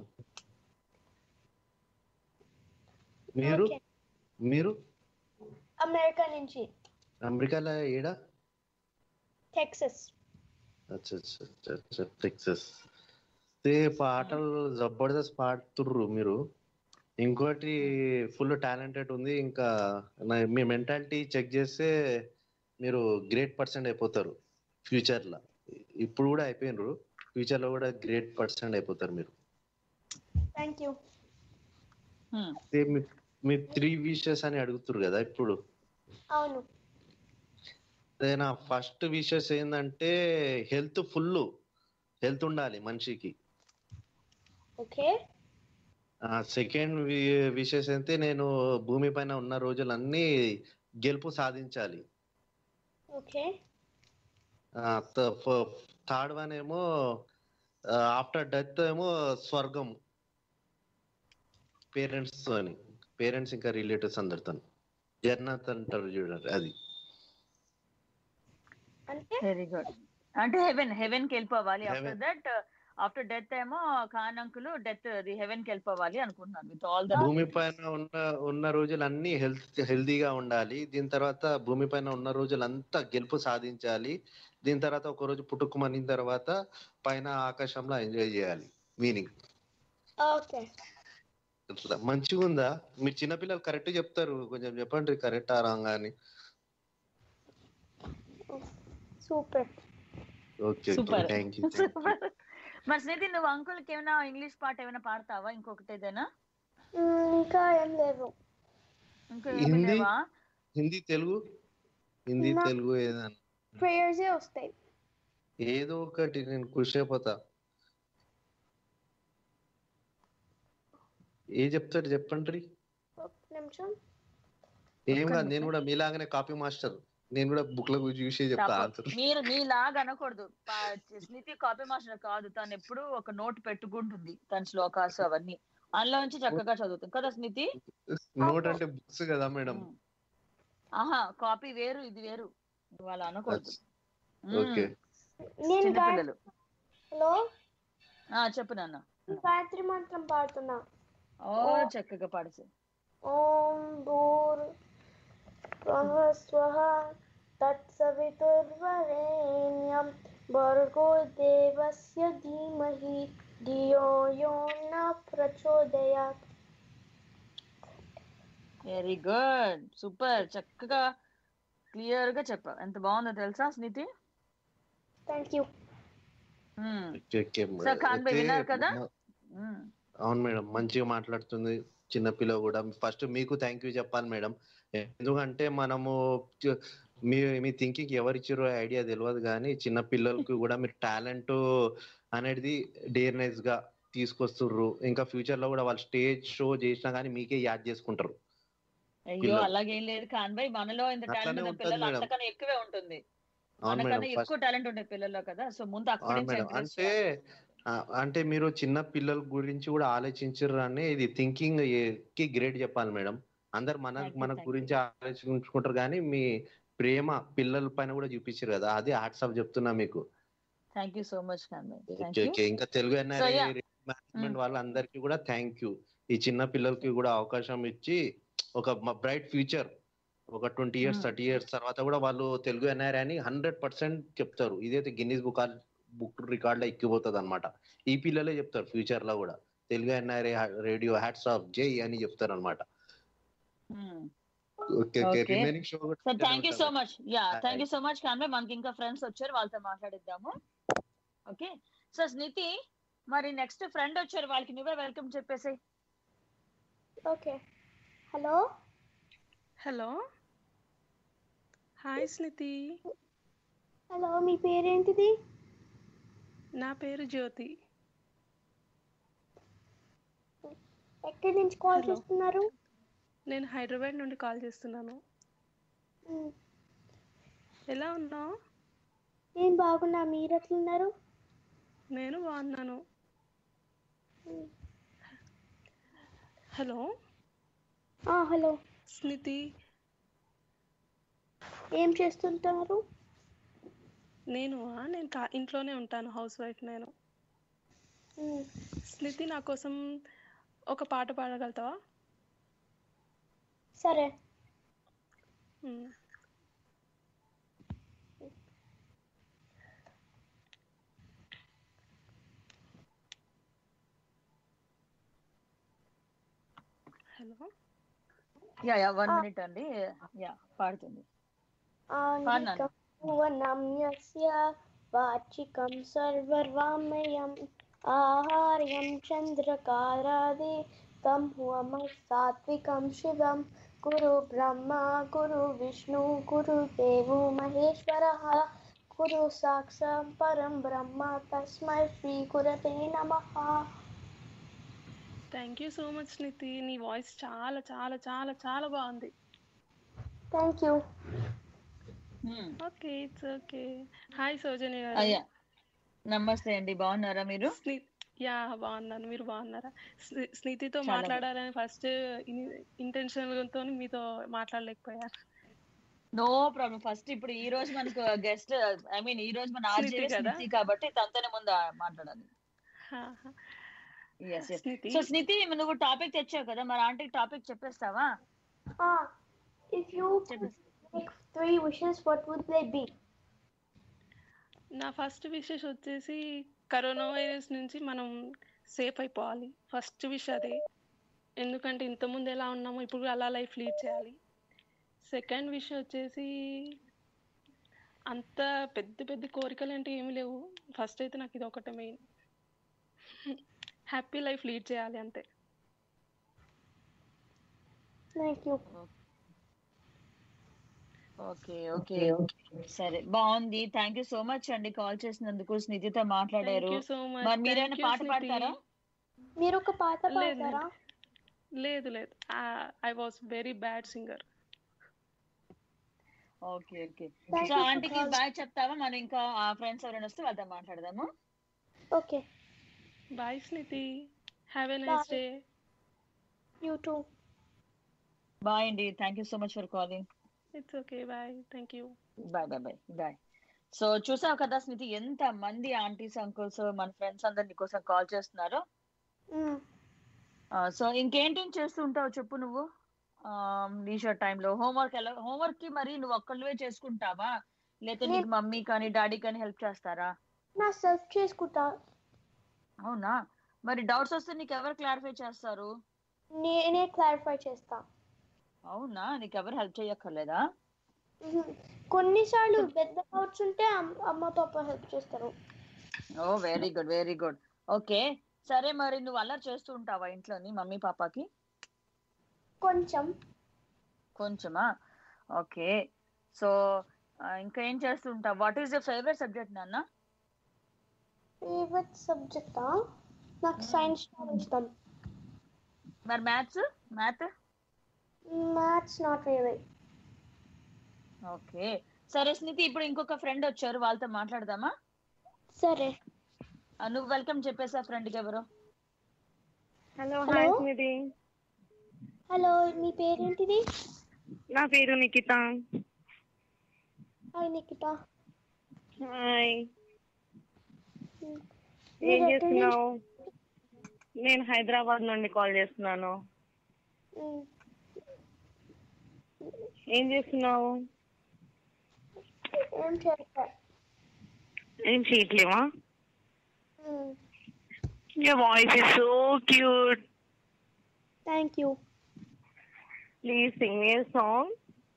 మీరు Okay. మీరు అమెరికా నుంచి అమెరికాలో ఏడా టెక్సస్ అచ్చా అచ్చా అచ్చా, అచ్చా టెక్సస్ ఏ పాటలు జబర్దస్త్ పాడుతుర్రు మీరు ఇంకోటి ఫుల్ టాలెంటెడ్ ఉంది ఇంకా నా- మీ మెంటాలిటీ చెక్ చేస్తే మీరు గ్రేట్ పర్సెంట్ అయిపోతారు ఫ్యూచర్ లో ఇప్పుడు కూడా అయిపోయినరు ఫ్యూచర్ లో కూడా గ్రేట్ పర్సెంట్ అయిపోతారు మీరు థ్యాంక్ యూ అయితే మీ- మీ త్రీ విషెస్ అని అడుగుతురు కదా ఇప్పుడు అవును అదే నా ఫస్ట్ విషెస్ ఏంటంటే హెల్త్ ఫుల్ హెల్త్ ఉండాలి మనిషికి ఓకే సెకండ్ విషెస్ అయితే నేను భూమి పైన ఉన్న రోజులన్నీ గెలుపు సాధించాలి ఓకే థర్డ్ వన్ ఏమో ఆఫ్టర్ డెత్ ఏమో స్వర్గం పేరెంట్స్ తోని పేరెంట్స్ ఇంకా రిలేటివ్స్ అందరితో జగన్నాథ్ అంటారు చూడండి అది అంటే వెరీ గుడ్ అంటే హెవెన్ హెవెన్ కి వెళ్ళిపోవాలి after Heaven. That after death ఏమో ఖాన్ అంకుల్ డెత్ హెవెన్ కి వెళ్ళిపోవాలి అనుకుంటున్నాను విత్ ఆల్ ద భూమి పైన ఉన్న ఉన్న రోజులన్నీ హెల్త్ హెల్దీగా ఉండాలి దీని తర్వాత భూమి పైన ఉన్న రోజులంతా గెలుపు సాధించాలి దీని తర్వాత ఒక రోజు పుట్టుకుమనిన తర్వాత పైన ఆకాశంలో ఎంజాయ్ చేయాలి మీనింగ్ ఓకే ఇట్లా మంచిగా ఉందా మీరు చిన్నపిల్లలు కరెక్ట్ చెప్తారు కొంచెం చెప్పండి కరెక్ట్ ఆ రాంగ్ అని super okay super thank you super మరి స్నేహితి నువ్వు అంకుల్ కి ఏమైనా ఇంగ్లీష్ పాట ఏమైనా పాడతావా ఇంకొకటి ఏదైనా ఇంకా ఏం లేవు ఇంకా ఏమి హిందీ లేవా హిందీ తెలుగు హిందీ నా- తెలుగు ఏదైనా ప్రేయర్సే వస్తాయి ఏదో ఒకటి నేను ఖుషి అయిపోతా ఏ చెప్తాడు చెప్పండి ఒక నిమిషం ఏం కాదు నేను కూడా మీలాగానే కాపీ మాస్టర్ నేను కూడా బుక్ లో చూసి చెప్తా తప్ప- ఆన్సర్ మీరు నీలాగా అనకూడదు పా- స్నితి కాపీ మాస్టర్ కాదు తను ఎప్పుడు ఒక నోట్ పెట్టుకుంటుంది తన శ్లోకాస్ అవన్నీ అందులో నుంచి చక్కగా చదువుతుంది కదా స్నితి నోట్ అంటే బుక్స్ కదా మేడం ఆహా కాపీ వేరు ఇది వేరు నువ్వు అలా అనకూడదు ఓకే నేను గా- చిన్నపిల్లలు హలో ఆ చెప్పు నాన్న గాయత్రి మంత్రం పాడుతున్నా ఓ చక్కగా పాడేసి ఓం భూర్ స్వహ స్వహ తత్సవితుర్వరేణ్యం భర్గో దేవస్య ధీమహి ధియో యో న ప్రచోదయాత్ వెరీ గుడ్ సూపర్ చక్కగా క్లియర్ గా చెప్పావు ఎంత బాగుందో తెలుసా స్నితి థ్యాంక్ యూ మ్మ్. Okay, okay. So Khan bhai అయితే విన్నారు కదా మ- మ్మ్. అవును మేడం మంచిగా మాట్లాడుతుంది చిన్నపిల్ల కూడా ఫస్ట్ మీకు థ్యాంక్ యూ చెప్పాలి మేడం ఎందుకంటే మనము చ- మీ మీ థింకింగ్ ఎవరు ఇచ్చారో ఐడియా తెలియదు కానీ చిన్న పిల్లలకి కూడా మీరు టాలెంట్ అనేది డేర్నెస్ గా తీసుకొస్తుర్రు ఇంకా ఫ్యూచర్ లో కూడా వాళ్ళు స్టేజ్ షో చేసినా కానీ మీకే యాడ్ చేసుకుంటారు అయ్యో పిల్లలు. అలాగేం లేదు కాన్బాయ్ మనలో ఇంత అట్లానే టాలెంట్ ఉన్న ఉంటది పిల్లలు మేడం. అంతకన్నా ఎక్కువే ఉంటుంది అవును మనకన్నా మేడం ఎక్కువ టాలెంట్ ఉండే పిల్లల్లో కదా సో ముందు అక్కడి అవును నుంచి మేడం encourage అంటే ఆ, అంటే మీరు చిన్న పిల్లల గురించి కూడా ఆలోచించారు అని ఇది థింకింగ్ కి గ్రేట్ చెప్పాలి మేడం అందరు మన Thank you, మన thank you. గురించి ఆలోచించుకుంటారు కానీ మీ ప్రేమ పిల్లల పైన కూడా చూపించారు కదా అది హార్ట్స్ ఆఫ్ చెప్తున్నా మీకు thank you so much Khan bhai thank okay you okay ఇంకా Telugu So, NRI yeah. Management వాళ్ళందరికీ కూడా థ్యాంక్ యూ ఈ చిన్న పిల్లలకి కూడా అవకాశం ఇచ్చి ఒక బ్రైట్ ఫ్యూచర్ ఒక twenty years Hmm. Thirty years తర్వాత కూడా వాళ్ళు తెలుగు ఎన్ఆర్ఐ అని హండ్రెడ్ పర్సెంట్ చెప్తారు ఇదైతే గిన్నీస్ బుక్ బుక్ రికార్డ్ లో ఎక్కిపోతుంది అనమాట ఈ పిల్లలే చెప్తారు ఫ్యూచర్ లో కూడా Telugu NRI radio hats off జై అని చెప్తారు అనమాట okay okay Okay. Remaining show so thank you so much yeah thank you so much Khan bhai మనకి ఇంకా ఫ్రెండ్స్ వచ్చారు వాళ్ళతో మాట్లాడిద్దాము ఓకే సో స్నితి మరి నెక్స్ట్ ఫ్రెండ్ వచ్చారు వాళ్ళకి నువ్వే వెల్కమ్ చెప్పేసి okay hello hello hi Sniti hello మీ పేరేంటిది నా పేరు జ్యోతి ఎక్కడి నుంచి కాల్ Hello. చేస్తున్నారు నేను హైదరాబాద్ నుండి కాల్ చేస్తున్నాను మ్, ఎలా ఉన్నావు నేను బాగున్నా మీరు ఎట్లున్నారు నేను బాగున్నాను మ్, హలో ఆ, హలో స్నితి ఏం చేస్తుంటారు నేను నేను కా ఇంట్లోనే ఉంటాను హౌస్ వైఫ్ నేను మ్, స్నితి నా కోసం ఒక పాట పాడగలుగుతావా సరే మ్. Hello yeah yeah one minute అండి యా పాడుతుంది ఆంగికం భువనం యస్య వాచికం సర్వర్వామయం ఆహార్యం చంద్రకారాది తం హువమ సాత్వికం శివం గురు బ్రహ్మ గురు విష్ణు గురు దేవో మహేశ్వర గురు సాక్షాత్ పరం బ్రహ్మ తస్మై శ్రీ గురవే నమః thank you so much Sniti నీ వాయిస్ చాలా చాలా చాలా చాలా బాగుంది thank you okay it's okay hi Sowjanya garu అయ్యా నమస్తే అండి బాగున్నారా మీరు స్ని- యా బాగున్నాను మీరు బాగున్నారా స్ని- స్నితితో చాలా మాట్లాడాలని ఫస్ట్ ఇంటెన్షన్ తో మీతో మాట్లాడలేకపోయా నో ప్రాబ్లం ఫస్ట్ ఇప్పుడు ఈ రోజు మనకు గెస్ట్ ఐ మీన్ ఈ రోజు మన స్నితి ఆర్జే కదా? స్నితి కాబట్టి తనతోనే ముందు ఆ- మాట్లాడాలి yes yes Sniti. So Sniti నువ్వు టాపిక్ తెచ్చావు కదా మరి ఆంటీకి టాపిక్ చెప్పేస్తావా Ah, if you could make three wishes, what would they be? నా ఫస్ట్ విషెస్ వచ్చేసి కరోనా వైరస్ నుంచి మనం సేఫ్ అయిపోవాలి ఫస్ట్ విష్ అదే ఎందుకంటే ఇంతకుముందు ఎలా ఉన్నామో ఇప్పుడు కూడా అలా లైఫ్ లీడ్ చేయాలి సెకండ్ విష్ వచ్చేసి అంత పెద్ద పెద్ద కోరికలు అంటే ఏమీ లేవు ఫస్ట్ అయితే నాకు ఇది ఒకటే మెయిన్ హ్యాపీ లైఫ్ లీడ్ చేయాలి అంతే Thank you. ఓకే ఓకే సరే బాగుంది థ్యాంక్ యూ సో మచ్ అండి కాల్ చేసినందుకు స్నితితో మాట్లాడారు Thank you so much. మరి మీరైనా Thank you, పాట స్నితి. పాడతారా మీరు ఒక పాట లేదు, పాడతారా లేదు లేదు I was very bad singer okay okay Thank so you for ఆంటీకి calling. బాయ్ చెప్తావా మనం ఇంకా ఆ ఫ్రెండ్స్ ఎవరైనా వస్తే వాళ్ళతో మాట్లాడదాము okay bye Sniti have a nice Bye. Day you too bye అండి thank you so much for calling it's okay bye thank you bye bye bye bye so చూసావు కదా స్మితి ఎంత మంది ఆంటీస్ అంకుల్స్ మన ఫ్రెండ్స్ అందరు నీకోసం కాల్ చేస్తున్నారు సో ఇంకేంటి చేస్తూ ఉంటావు చెప్పు నువ్వు లీజర్ టైంలో హోంవర్క్ ఎలా హోంవర్క్ కి మరి నువ్వు ఒక్కళ్ళవే చేసుకుంటావా లేకపోతే నీకు మమ్మీ కానీ డాడీ కానీ హెల్ప్ చేస్తారా నా సెల్ఫ్ చేసుకుంటా అవునా మరి డౌట్స్ వస్తే నీకు ఎవరు క్లారిఫై చేస్తారు నేనే క్లారిఫై చేస్తా అవునా నీకు ఎవరు హెల్ప్ చేయక్కర్లేదా మ్మ్. కొన్నిసార్లు పెద్ద డౌట్స్ ఉంటే అమ్- అమ్మ పాప హెల్ప్ చేస్తారు ఓ very good very good okay సరే మరి నువ్వు అల్లరి చేస్తూ ఉంటావా ఇంట్లోని మమ్మీ పాపాకి కొంచెం కొంచెమా ఓకే సో ఇంకా ఏం చేస్తుంటావు what is your favourite subject నాన్న ఫేవరెట్ సబ్జెక్టా నాకు సైన్స్ చాలా ఇష్టం మరి maths math maths not really okay సరే స్నితి ఇప్పుడు ఇంకొక ఫ్రెండ్ వచ్చారు వాళ్ళతో మాట్లాడదామా సరే ఆ, నువ్వు వెల్కమ్ చెప్పేసా ఫ్రెండ్ కి ఎవరు hello Hello? Hi Smiti hello మీ పేరేంటిది నా పేరు నిఖిత హాయ్ నిఖిత హాయ్ మీరు ఏం ఎక్కడి చేస్తున్నావు నేను హైదరాబాద్ నుండి కాల్ చేస్తున్నాను మ్, ఏం చేస్తున్నావు ఏం చేస్తా ఏం చేయట్లేవా Your voice is so cute. Thank you Please sing me a song.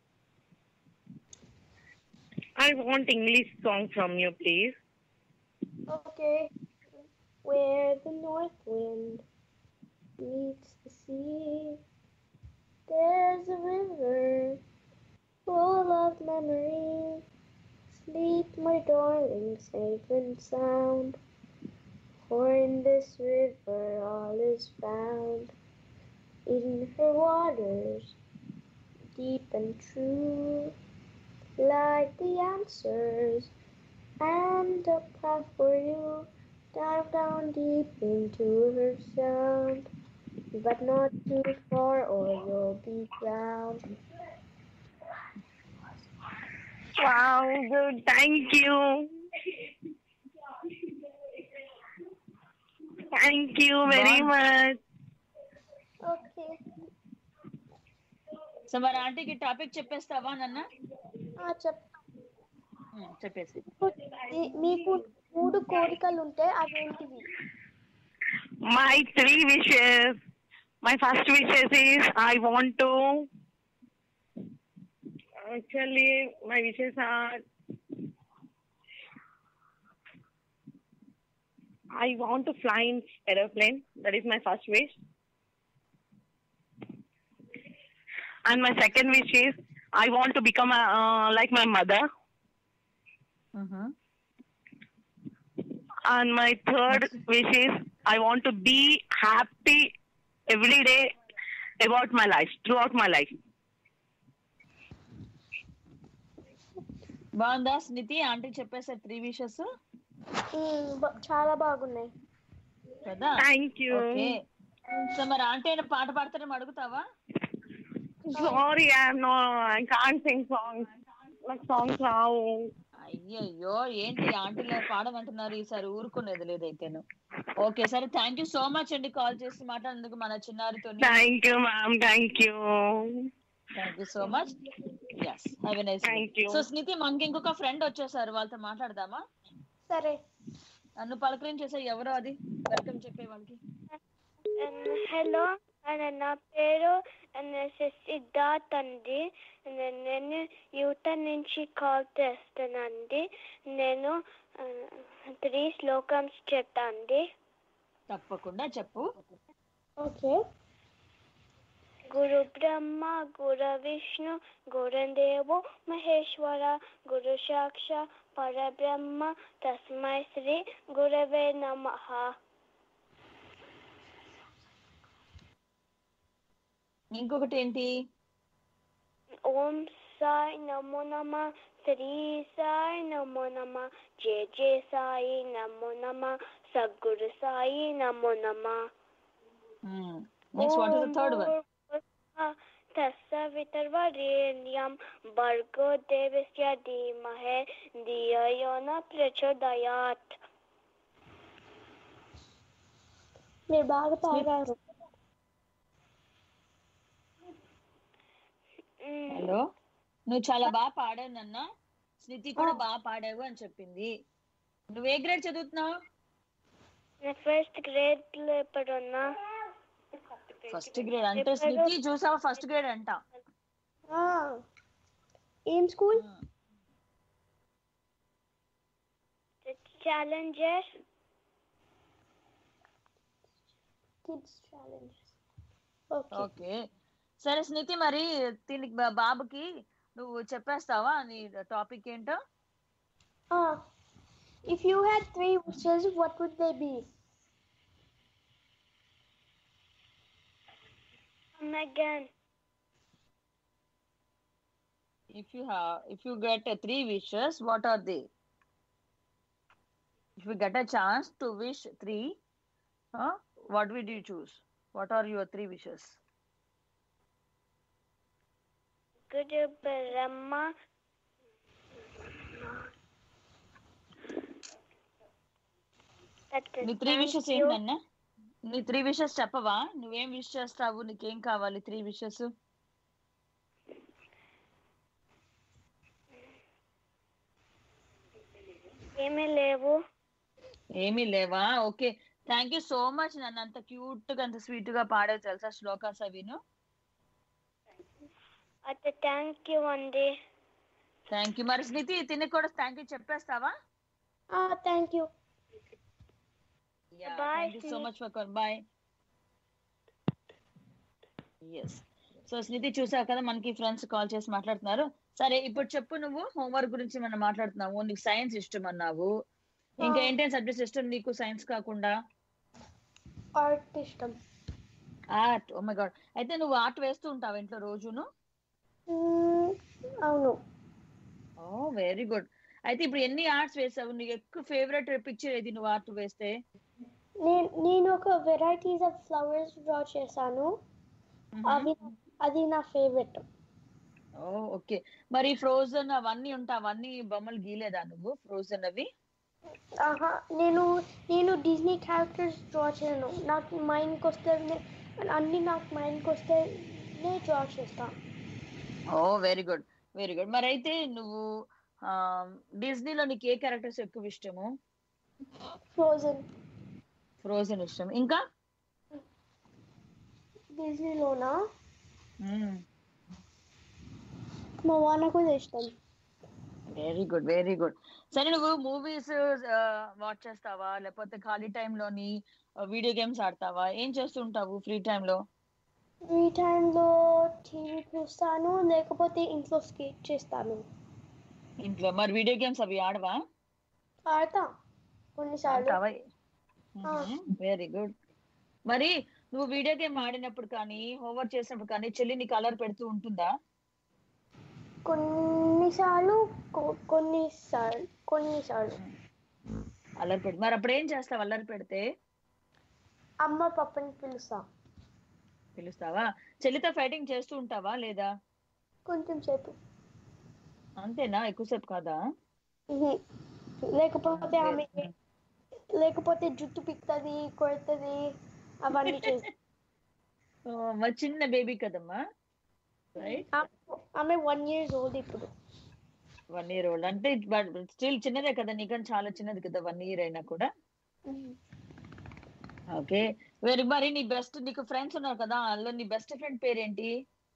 I want English song from you, please. Okay. Where the north wind meets the sea, there's a river full of memory. Sleep, my darling, safe and sound. For in this river all is found. In her waters, deep and true, lie the answers and a path for you. Dive down deep into her sound, but not too far or you'll be drowned. Wow, good. Thank you. Thank you very much. Okay. So మరి ఆంటీకి topic చెప్పేస్తావా నాన్న చెప్ ఉమ్, చెప్పేసి ఈ- మీకు మూడు కోరికలు ఉంటే అవేంటివి My three wishes. My first wishes is I want to. Actually, my wishes are. I want to fly in aeroplane. That is my first wish. And my second wish is I want to become a, uh, like my mother. And my third wish is I want to be happy every day about my life, throughout my life. బాగుందా Sniti aunty చెప్పేసారు three wishes మ్, బ- చాలా బాగున్నాయి కదా Thank you. Okay so మరి aunty అయినా పాట పాడతారేమో అడుగుతావా Sorry, I'm no, I can't sing songs. Like songs రావు. అయ్యయ్యో ఏంటి ఆంటీలో పాడమంటున్నారు ఈసారి ఊరుకునేది లేదైతేను ఓకే సరే థ్యాంక్ యూ సో మచ్ అండి కాల్ చేసి మాట్లాడేందుకు మన చిన్నారితో Thank you, ma'am. Thank you. Thank you so much yes have a nice Thank you. So Sniti మనకి ఇంకొక ఫ్రెండ్ వచ్చేసారు వాళ్ళతో మాట్లాడదామా సరే నన్ను పలకరించేసా ఎవరో అది వెల్కమ్ చెప్పే వాళ్ళకి హలో నా పేరు సిద్ధార్థ్ అండి నేను యూత నుంచి కాల్ చేస్తానండి నేను త్రీ శ్లోకమ్స్ చెప్తాండి తప్పకుండా చెప్పు ఓకే గురు బ్రహ్మ గురు విష్ణు గురుదేవో మహేశ్వర గురు సాక్ష పరబ్రహ్మ తస్మై శ్రీ గురవే నమః ఇంకొకటి ఏంటి ఓం సాయి నమో నమ శ్రీ సాయి నమో నమ జయ జయ సాయి నమో నమ సద్గురు సాయి నమో నమ next what is the third one తస్సవితర్వరేణ్యం భర్గో దేవస్య ధీమహే ధియో యో న ప్రచోదయాత్ మీరు బాగా పాడారు హలో నువ్వు చాలా బాగా పాడావు నాన్న స్నితి కూడా బాగా పాడావు అని చెప్పింది నువ్వు ఏ గ్రేడ్ చదువుతున్నావు ఫస్ట్ గ్రేడ్ లో ఎప్పుడున్నా ఫస్ట్ గ్రేడ్ అంటే స్నితి చూసావా ఫస్ట్ గ్రేడ్ అంట ఆ, ఏం school challenger kids challenge okay సరే స్నితి మరి దీనికి బా- బాబుకి నువ్వు చెప్పేస్తావా నీ టాపిక్ ఏంటో Uh, if you had three wishes, what would they be? Come again. if you have if you get uh, three wishes what are they if you get a chance to wish three huh, what would you choose what are your three wishes Guru Brahma. That నీ three thank wishes you. ఏంటన్నా నీ three wishes చెప్పవా నువ్వేం wish చేస్తావు నీకేం కావాలి three wishes ఏమీ లేవు ఏమీ లేవా okay thank you so much నన్ను అంత క్యూట్ గా అంత స్వీట్ గా పాడే తెలుసా శ్లోకాస్ అవిను అయితే థ్యాంక్ యూ అండి థ్యాంక్ యూ మరి స్నితి తిని కూడా థ్యాంక్ యూ చెప్పేస్తావా Ah, thank you. Yeah, Bye, thank you so Smith. much for calling. Bye. Yes so Sniti చూసావు కదా మనకి ఫ్రెండ్స్ కాల్ చేసి మాట్లాడుతున్నారు సరే ఇప్పుడు చెప్పు నువ్వు హోంవర్క్ గురించి మనం మాట్లాడుతున్నావు నీకు సైన్స్ ఇష్టం అన్నావు ఇంకా Ah. ఏంటేం సబ్జెక్ట్స్ ఇష్టం నీకు సైన్స్ కాకుండా Art ఇష్టం ఆర్ట్ ఓ మై గాడ్ అయితే నువ్వు ఆర్ట్ వేస్తూ ఉంటావు ఇంట్లో రోజును Mm, అవును ఓ వెరీ గుడ్ అయితే ఇప్పుడు ఎన్ని ఆర్ట్స్ వేసావు నీకు ఎక్కువ ఫేవరెట్ పిక్చర్ ఏది నువ్వు ఆర్ట్ వేస్తే నేను నేను ఒక వెరైటీస్ ఆఫ్ ఫ్లవర్స్ డ్రా చేశాను అవి అది నా ఫేవరెట్ ఓ ఓకే మరి ఫ్రోజన్ అవన్నీ ఉంటాయి అవన్నీ బొమ్మలు గీలేదా నువ్వు ఫ్రోజన్ అవి ఆహా నేను నేను డిజ్నీ క్యారెక్టర్స్ డ్రా చేయను నాకు మైండ్కి వస్తే అన్ని నాకు మైండ్కి వస్తే నేను డ్రా చేస్తాను oh very good very good మరి అయితే నువ్వు ఆ, డిజ్నీలో నీకు ఏ క్యారెక్టర్స్ ఎక్కువ ఇష్టము ఫ్రోజన్ ఫ్రోజన్ ఇష్టం ఇంకా డిజ్నీలోనా మా వాన కూడా ఇష్టం వెరీ గుడ్ వెరీ గుడ్ సరే నువ్వు మూవీస్ వాచ్ చేస్తావా లేకపోతే ఖాళీ టైంలోని వీడియో గేమ్స్ ఆడతావా ఏం చేస్తుంటావు ఫ్రీ టైంలో ఫ్రీ టైంలో టీవీ చూస్తాను లేకపోతే ఇంట్లో స్కేట్ చేస్తాను ఇంట్లో మరి వీడియో గేమ్స్ అవి ఆడవా ఆడతా కొన్నిసార్లు ఆడతావా ఆ. వెరీ గుడ్ మరి నువ్వు వీడియో గేమ్ ఆడినప్పుడు కానీ హోంవర్క్ చేసినప్పుడు కానీ చెల్లి నీకు అలర్ పెడుతూ ఉంటుందా కొన్నిసార్లు కొ- కొన్నిసార్లు కొన్నిసార్లు అల్లరి పెడు మరి అప్పుడు ఏం చేస్తావు అల్లరి పెడితే అమ్మ పప్పని పిలుస్తా పిలుస్తావా చెల్లితో ఫైటింగ్ చేస్తూ ఉంటావా లేదా కొంచెం సేపు అంతేనా ఎక్కువసేపు కాదా ఉహు. లేకపోతే ఆమె లేకపోతే జుట్టు పిక్తుంది కొడుతుంది అవన్నీ చేస్తుంది ఓ, మరి చిన్న బేబీ కదమ్మా రైట్ ఆమె వన్ ఇయర్స్ ఓల్డ్ ఇప్పుడు వన్ ఇయర్ ఓల్డ్ అంటే స్టిల్ చిన్నదే కదా నీకని చాలా చిన్నది కదా వన్ ఇయర్ అయినా కూడా ఓకే వెరీ మరి నీ బెస్ట్ నీకు ఫ్రెండ్స్ ఉన్నారు కదా అందులో నీ బెస్ట్ ఫ్రెండ్ పేరేంటి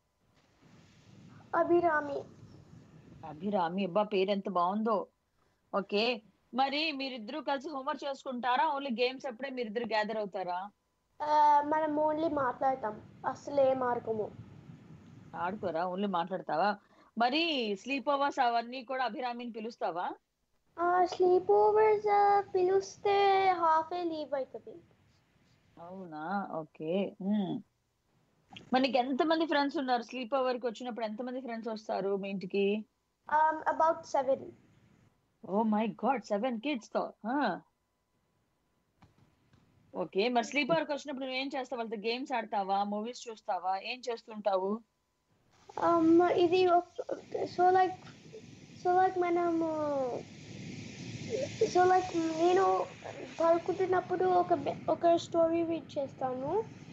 అభిరామి అభిరామి అబ్బా పేరు ఎంత బాగుందో ఓకే మరి మీరిద్దరూ కలిసి హోంవర్క్ చేసుకుంటారా ఓన్లీ గేమ్స్ అప్పుడే మీరిద్దరు గ్యాదర్ అవుతారా ఆ, మనం ఓన్లీ మాట్లాడతాం అసలు ఏం ఆడకము ఆడుకోరా ఓన్లీ మాట్లాడతావా మరి స్లీప్ అవర్స్ అవన్నీ కూడా అభిరామిని పిలుస్తావా స్లీప్ ఓవర్స్ పిలిస్తే హాఫ్ ఏ లీవ్ అవుతుంది అవునా ఓకే మరి నీకు ఎంతమంది ఫ్రెండ్స్ ఉన్నారు స్లీప్ అవర్ కి వచ్చినప్పుడు ఎంతమంది ఫ్రెండ్స్ వస్తారు మీ ఇంటికి about seven oh my god seven kids తో ఓకే మరి స్లీప్ అవర్ కి వచ్చినప్పుడు నువ్వు ఏం చేస్తావు వాళ్ళతో గేమ్స్ ఆడతావా మూవీస్ చూస్తావా ఏం చేస్తుంటావు um ఇది సో లైక్ సో లైక్ మనము సో లైక్ నేను పడుకుంటున్నప్పుడు ఒక బె- ఒక స్టోరీ రీడ్ చేస్తాను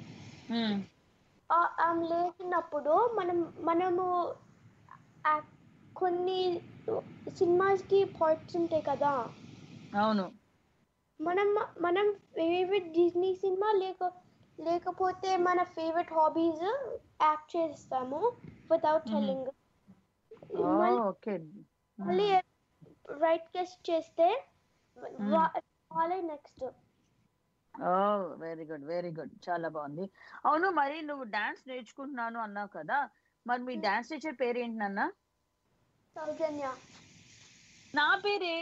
ఆ- ఆమె లేచినప్పుడు మనం మనము ఆ- కొన్ని సినిమాస్ కి పార్ట్స్ ఉంటాయి కదా అవును మనం మనం ఫేవరెట్ డిజ్నీ సినిమా లేక లేకపోతే మన ఫేవరెట్ హాబీస్ యాక్ట్ చేస్తాము వితౌట్ టెల్లింగ్ ఓకే మళ్ళీ రైట్ గెస్ చేస్తే వా- వాళ్ళే next oh very good very good చాలా బాగుంది అవును మరి నువ్వు డాన్స్ నేర్చుకుంటున్నాను అన్నావు కదా మరి మీ డాన్స్ టీచర్ పేరు ఏంటి నాన్న సౌజన్య నా పేరే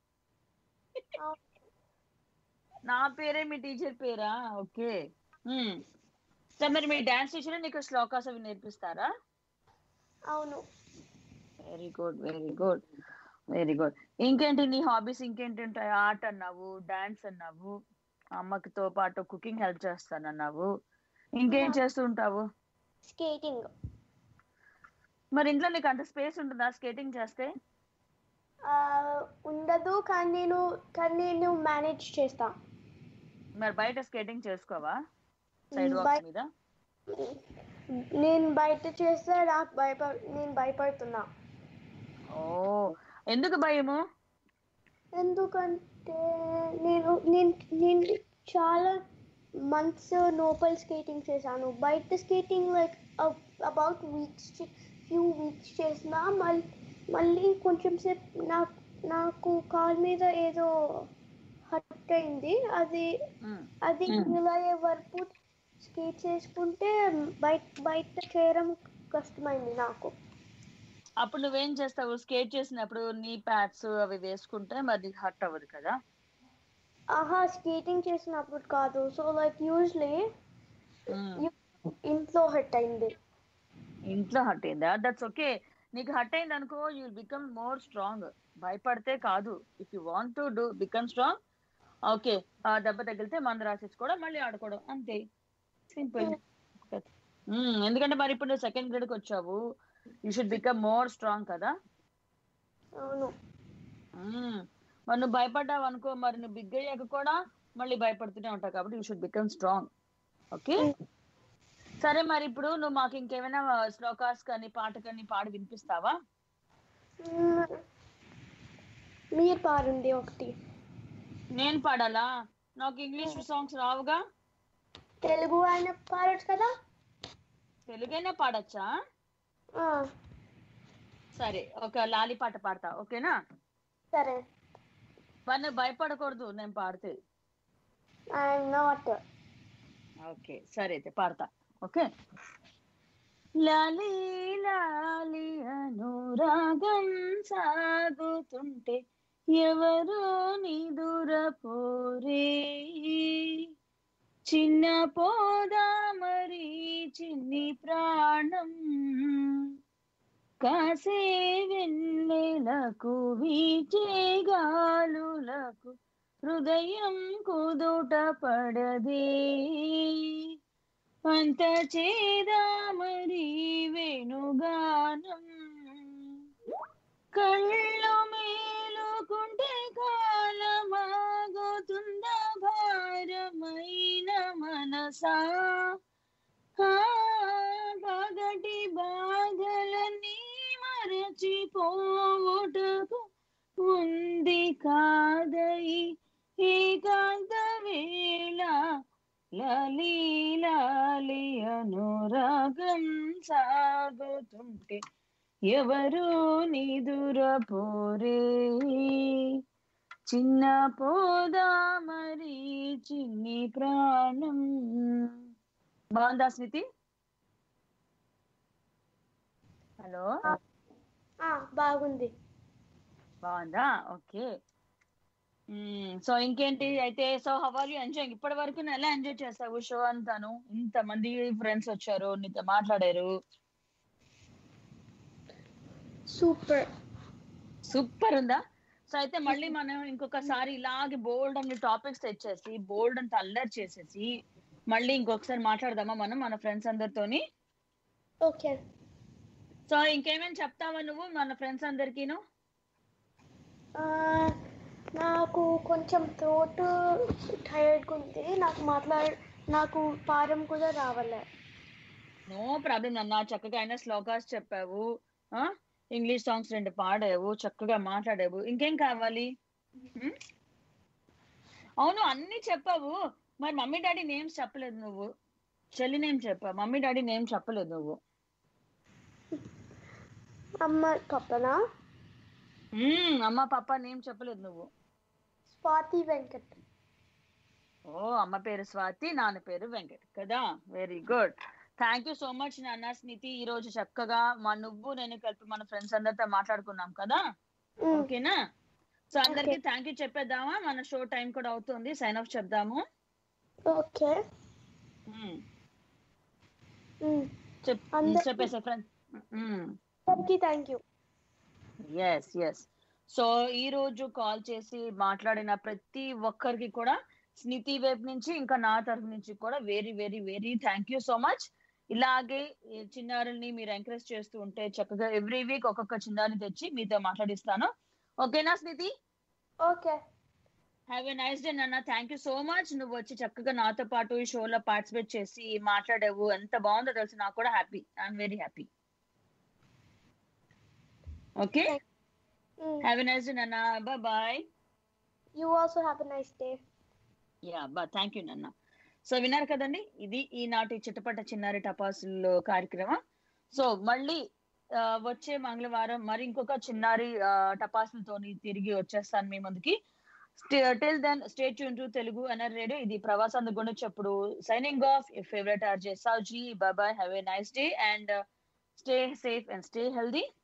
నా పేరే మీ టీచర్ పేరా ఓకే మ్మ్. సో మరి మీ డాన్స్ టీచర్ నీకు శ్లోకాస్ అవి నేర్పిస్తారా అవును very good very good very good ఇంకేంటి నీ హాబీస్ ఇంకేంటి ఉంటాయి ఆర్ట్ అన్నావు డాన్స్ అన్నావు అమ్మకితో పాటు కుకింగ్ హెల్ప్ చేస్తానన్నావు ఇంకేం చేస్తూ ఉంటావు స్కేటింగ్ మరి ఇంట్లో నీకు అంత స్పేస్ ఉంటుందా స్కేటింగ్ చేస్తే ఉండదు కానీ నేను కానీ నేను మేనేజ్ చేస్తా మరి బయట స్కేటింగ్ చేసుకోవా సైడ్ బయ- వాక్స్ మీద నేను బయట చేస్తే నాకు భయప నేను భయపడుతున్నా ఓ ఎందుకు భయము ఎందుకంటే నేను నేను నేను చాలా మంత్స్ లోపల స్కేటింగ్ చేశాను బయట skating like about weeks few weeks చేసిన మళ్ళీ మళ్ళీ కొంచెం సేపు నాకు నాకు కాల్ మీద ఏదో హట్ అయింది అది అది మ్మ్. heal అయ్యే వరకు స్కేట్ చేసుకుంటే బయట బయట చేయడం కష్టమైంది నాకు అప్పుడు నువ్వేం చేస్తావు స్కేట్ చేసినప్పుడు నీ ప్యాడ్స్ అవి వేసుకుంటే మరి హర్ట్ అవ్వదు కదా ఆహా స్కేటింగ్ చేసినప్పుడు కాదు సో లైక్ యూజువలీ మ్మ్. ఇంట్లో హట్ అయింది ఇంట్లో హర్ట్ అయిందా దట్స్ ఓకే నీకు హర్ట్ అయింది అనుకో you will become more strong భయపడితే కాదు if you want to do become strong okay ఆ దెబ్బ తగిలితే మందు రాసేసుకోవడం మళ్ళీ ఆడుకోవడం అంతే సింపుల్ ఎందుకంటే మరి ఇప్పుడు నువ్వు సెకండ్ గ్రేడ్కి వచ్చావు you should become more strong కదా అవును మ్మ్. మరి నువ్వు భయపడ్డావు అనుకో మరి నువ్వు బిగ్ అయ్యాక కూడా మళ్ళీ భయపడుతూనే ఉంటావు కాబట్టి you should become strong okay సరే మరి ఇప్పుడు నువ్వు మాకు ఇంకేమైనా శ్లోకాస్ కానీ పాట కానీ పాడి వినిపిస్తావా మ్మ్. మీరు పాడండి ఒకటి నేను పాడాలా నాకు ఇంగ్లీష్ సాంగ్స్ రావుగా తెలుగు ఆయన పాడచ్చు కదా తెలుగైనా పాడచ్చా ఆ, సరే ఒక లాలి పాట పాడతా ఓకేనా సరే మరి నువ్వు భయపడకూడదు నేను పాడితే ఐఎమ్ నాట్ ఓకే సరే అయితే పాడతా ఓకే లాలి లాలి అనురాగం సాగుతుంటే ఎవరో నిదురపోరే చిన్న పోదా మరి చిన్ని ప్రాణం కాసే వెన్నెలకు వీచే గాలులకు హృదయం కుదుట పడదే అంత చేదా మరి వేణుగానం కళ్ళు మేలుకుంటే కాలమాగుతుంద భారమైన మనసా ఆ, పగటి బాధలన్నీ మరచిపోవుటకు ఉంది కాదై ఏకాంత వేళ లాలి లాలి అనురాగం సాగుతుంటే ఎవరు నిదురపోరే చిన్న పోదా మరి చిన్ని ప్రాణం బాగుందా స్మితి హలో ఆ, బాగుంది బాగుందా ఓకే సో ఇంకేంటి అయితే సో హవర్ యూ ఎంజాయ్ ఇప్పటి వరకు నువ్వు ఎలా ఎంజాయ్ చేస్తావు షో అంతాను ఇంత మంది ఫ్రెండ్స్ వచ్చారు నీతో మాట్లాడారు సూపర్ సూపర్ ఉందా సో అయితే మళ్ళీ మనం ఇంకొకసారి ఇలాగే బోల్డ్ అన్ని టాపిక్స్ తెచ్చేసి బోల్డ్ అంత అల్లరి చేసేసి మళ్ళీ ఇంకొకసారి మాట్లాడదామా మనం మన ఫ్రెండ్స్ అందరితోని ఓకే సో ఇంకేమేమి చెప్తావా నువ్వు మన ఫ్రెండ్స్ అందరికీను ఆ, నాకు కొంచెం థ్రోట్ టైర్డ్గా ఉంది నాకు మాట్లాడ నాకు పారం కూడా రావాలి నో ప్రాబ్లం అన్న చక్కగా అయినా శ్లోకాస్ చెప్పావు ఆ ఇంగ్లీష్ సాంగ్స్ రెండు పాడావు చక్కగా మాట్లాడావు ఇంకేం కావాలి ఉమ్? అవును అన్ని చెప్పావు మరి మమ్మీ డాడీ నేమ్స్ చెప్పలేదు నువ్వు చెల్లి నేమ్ చెప్పావు మమ్మీ డాడీ నేమ్ చెప్పలేదు నువ్వు అమ్మ కప్పనా ఉమ్, అమ్మ పాప నేమ్ చెప్పలేదు నువ్వు స్వాతి వెంకట్ ఓ అమ్మ పేరు స్వాతి నాన్న పేరు వెంకట్ కదా very good thank you so much నాన్న స్మితి ఈ రోజు చక్కగా మా నువ్వు నేను కలిపి మన ఫ్రెండ్స్ అందరితో మాట్లాడుకున్నాం కదా ఓకేనా సో అందరికి థ్యాంక్ యూ చెప్పేద్దామా మన షో టైం కూడా అవుతుంది సైన్ ఆఫ్ చెప్దాము ఓకే చెప్ అందరికీ- చెప్పేసే ఫ్రెండ్ అందరికీ thank you yes yes so ఈ రోజు కాల్ చేసి మాట్లాడిన ప్రతి ఒక్కరికి కూడా స్నితి వైపు నుంచి ఇంకా నా తరఫు నుంచి కూడా very very very thank you so much ఇలాగే ఈ చిన్నారుల్ని మీరు ఎంకరేజ్ చేస్తూ ఉంటే చక్కగా ఎవ్రీ వీక్ ఒక్కొక్క చిన్నారిని తెచ్చి మీతో మాట్లాడిస్తాను ఓకేనా Sniti okay have a nice day నాన్న థ్యాంక్ యూ సో మచ్ నువ్వు వచ్చి చక్కగా నాతో పాటు ఈ షోలో పార్టిసిపేట్ చేసి మాట్లాడావు ఎంత బాగుందో తెలుసు నాకు కూడా happy I'm very happy okay have a nice day నాన్న bye you also have a nice day yeah బా థ్యాంక్ యూ నాన్న సో విన్నారు కదండి ఇది ఈనాటి చిట్టపట్ట చిన్నారి టపాసులు కార్యక్రమం సో మళ్ళీ ఆ, వచ్చే మంగళవారం మరి ఇంకొక చిన్నారి ఆ, టపాసులతోని తిరిగి వచ్చేస్తాను మీ ముందుకి till then stay tuned to Telugu NR radio ఇది ప్రవాసాంద గుండె చెప్పుడు signing off your favourite RJ Sauji బాబాయ్ have a nice day and stay safe and stay healthy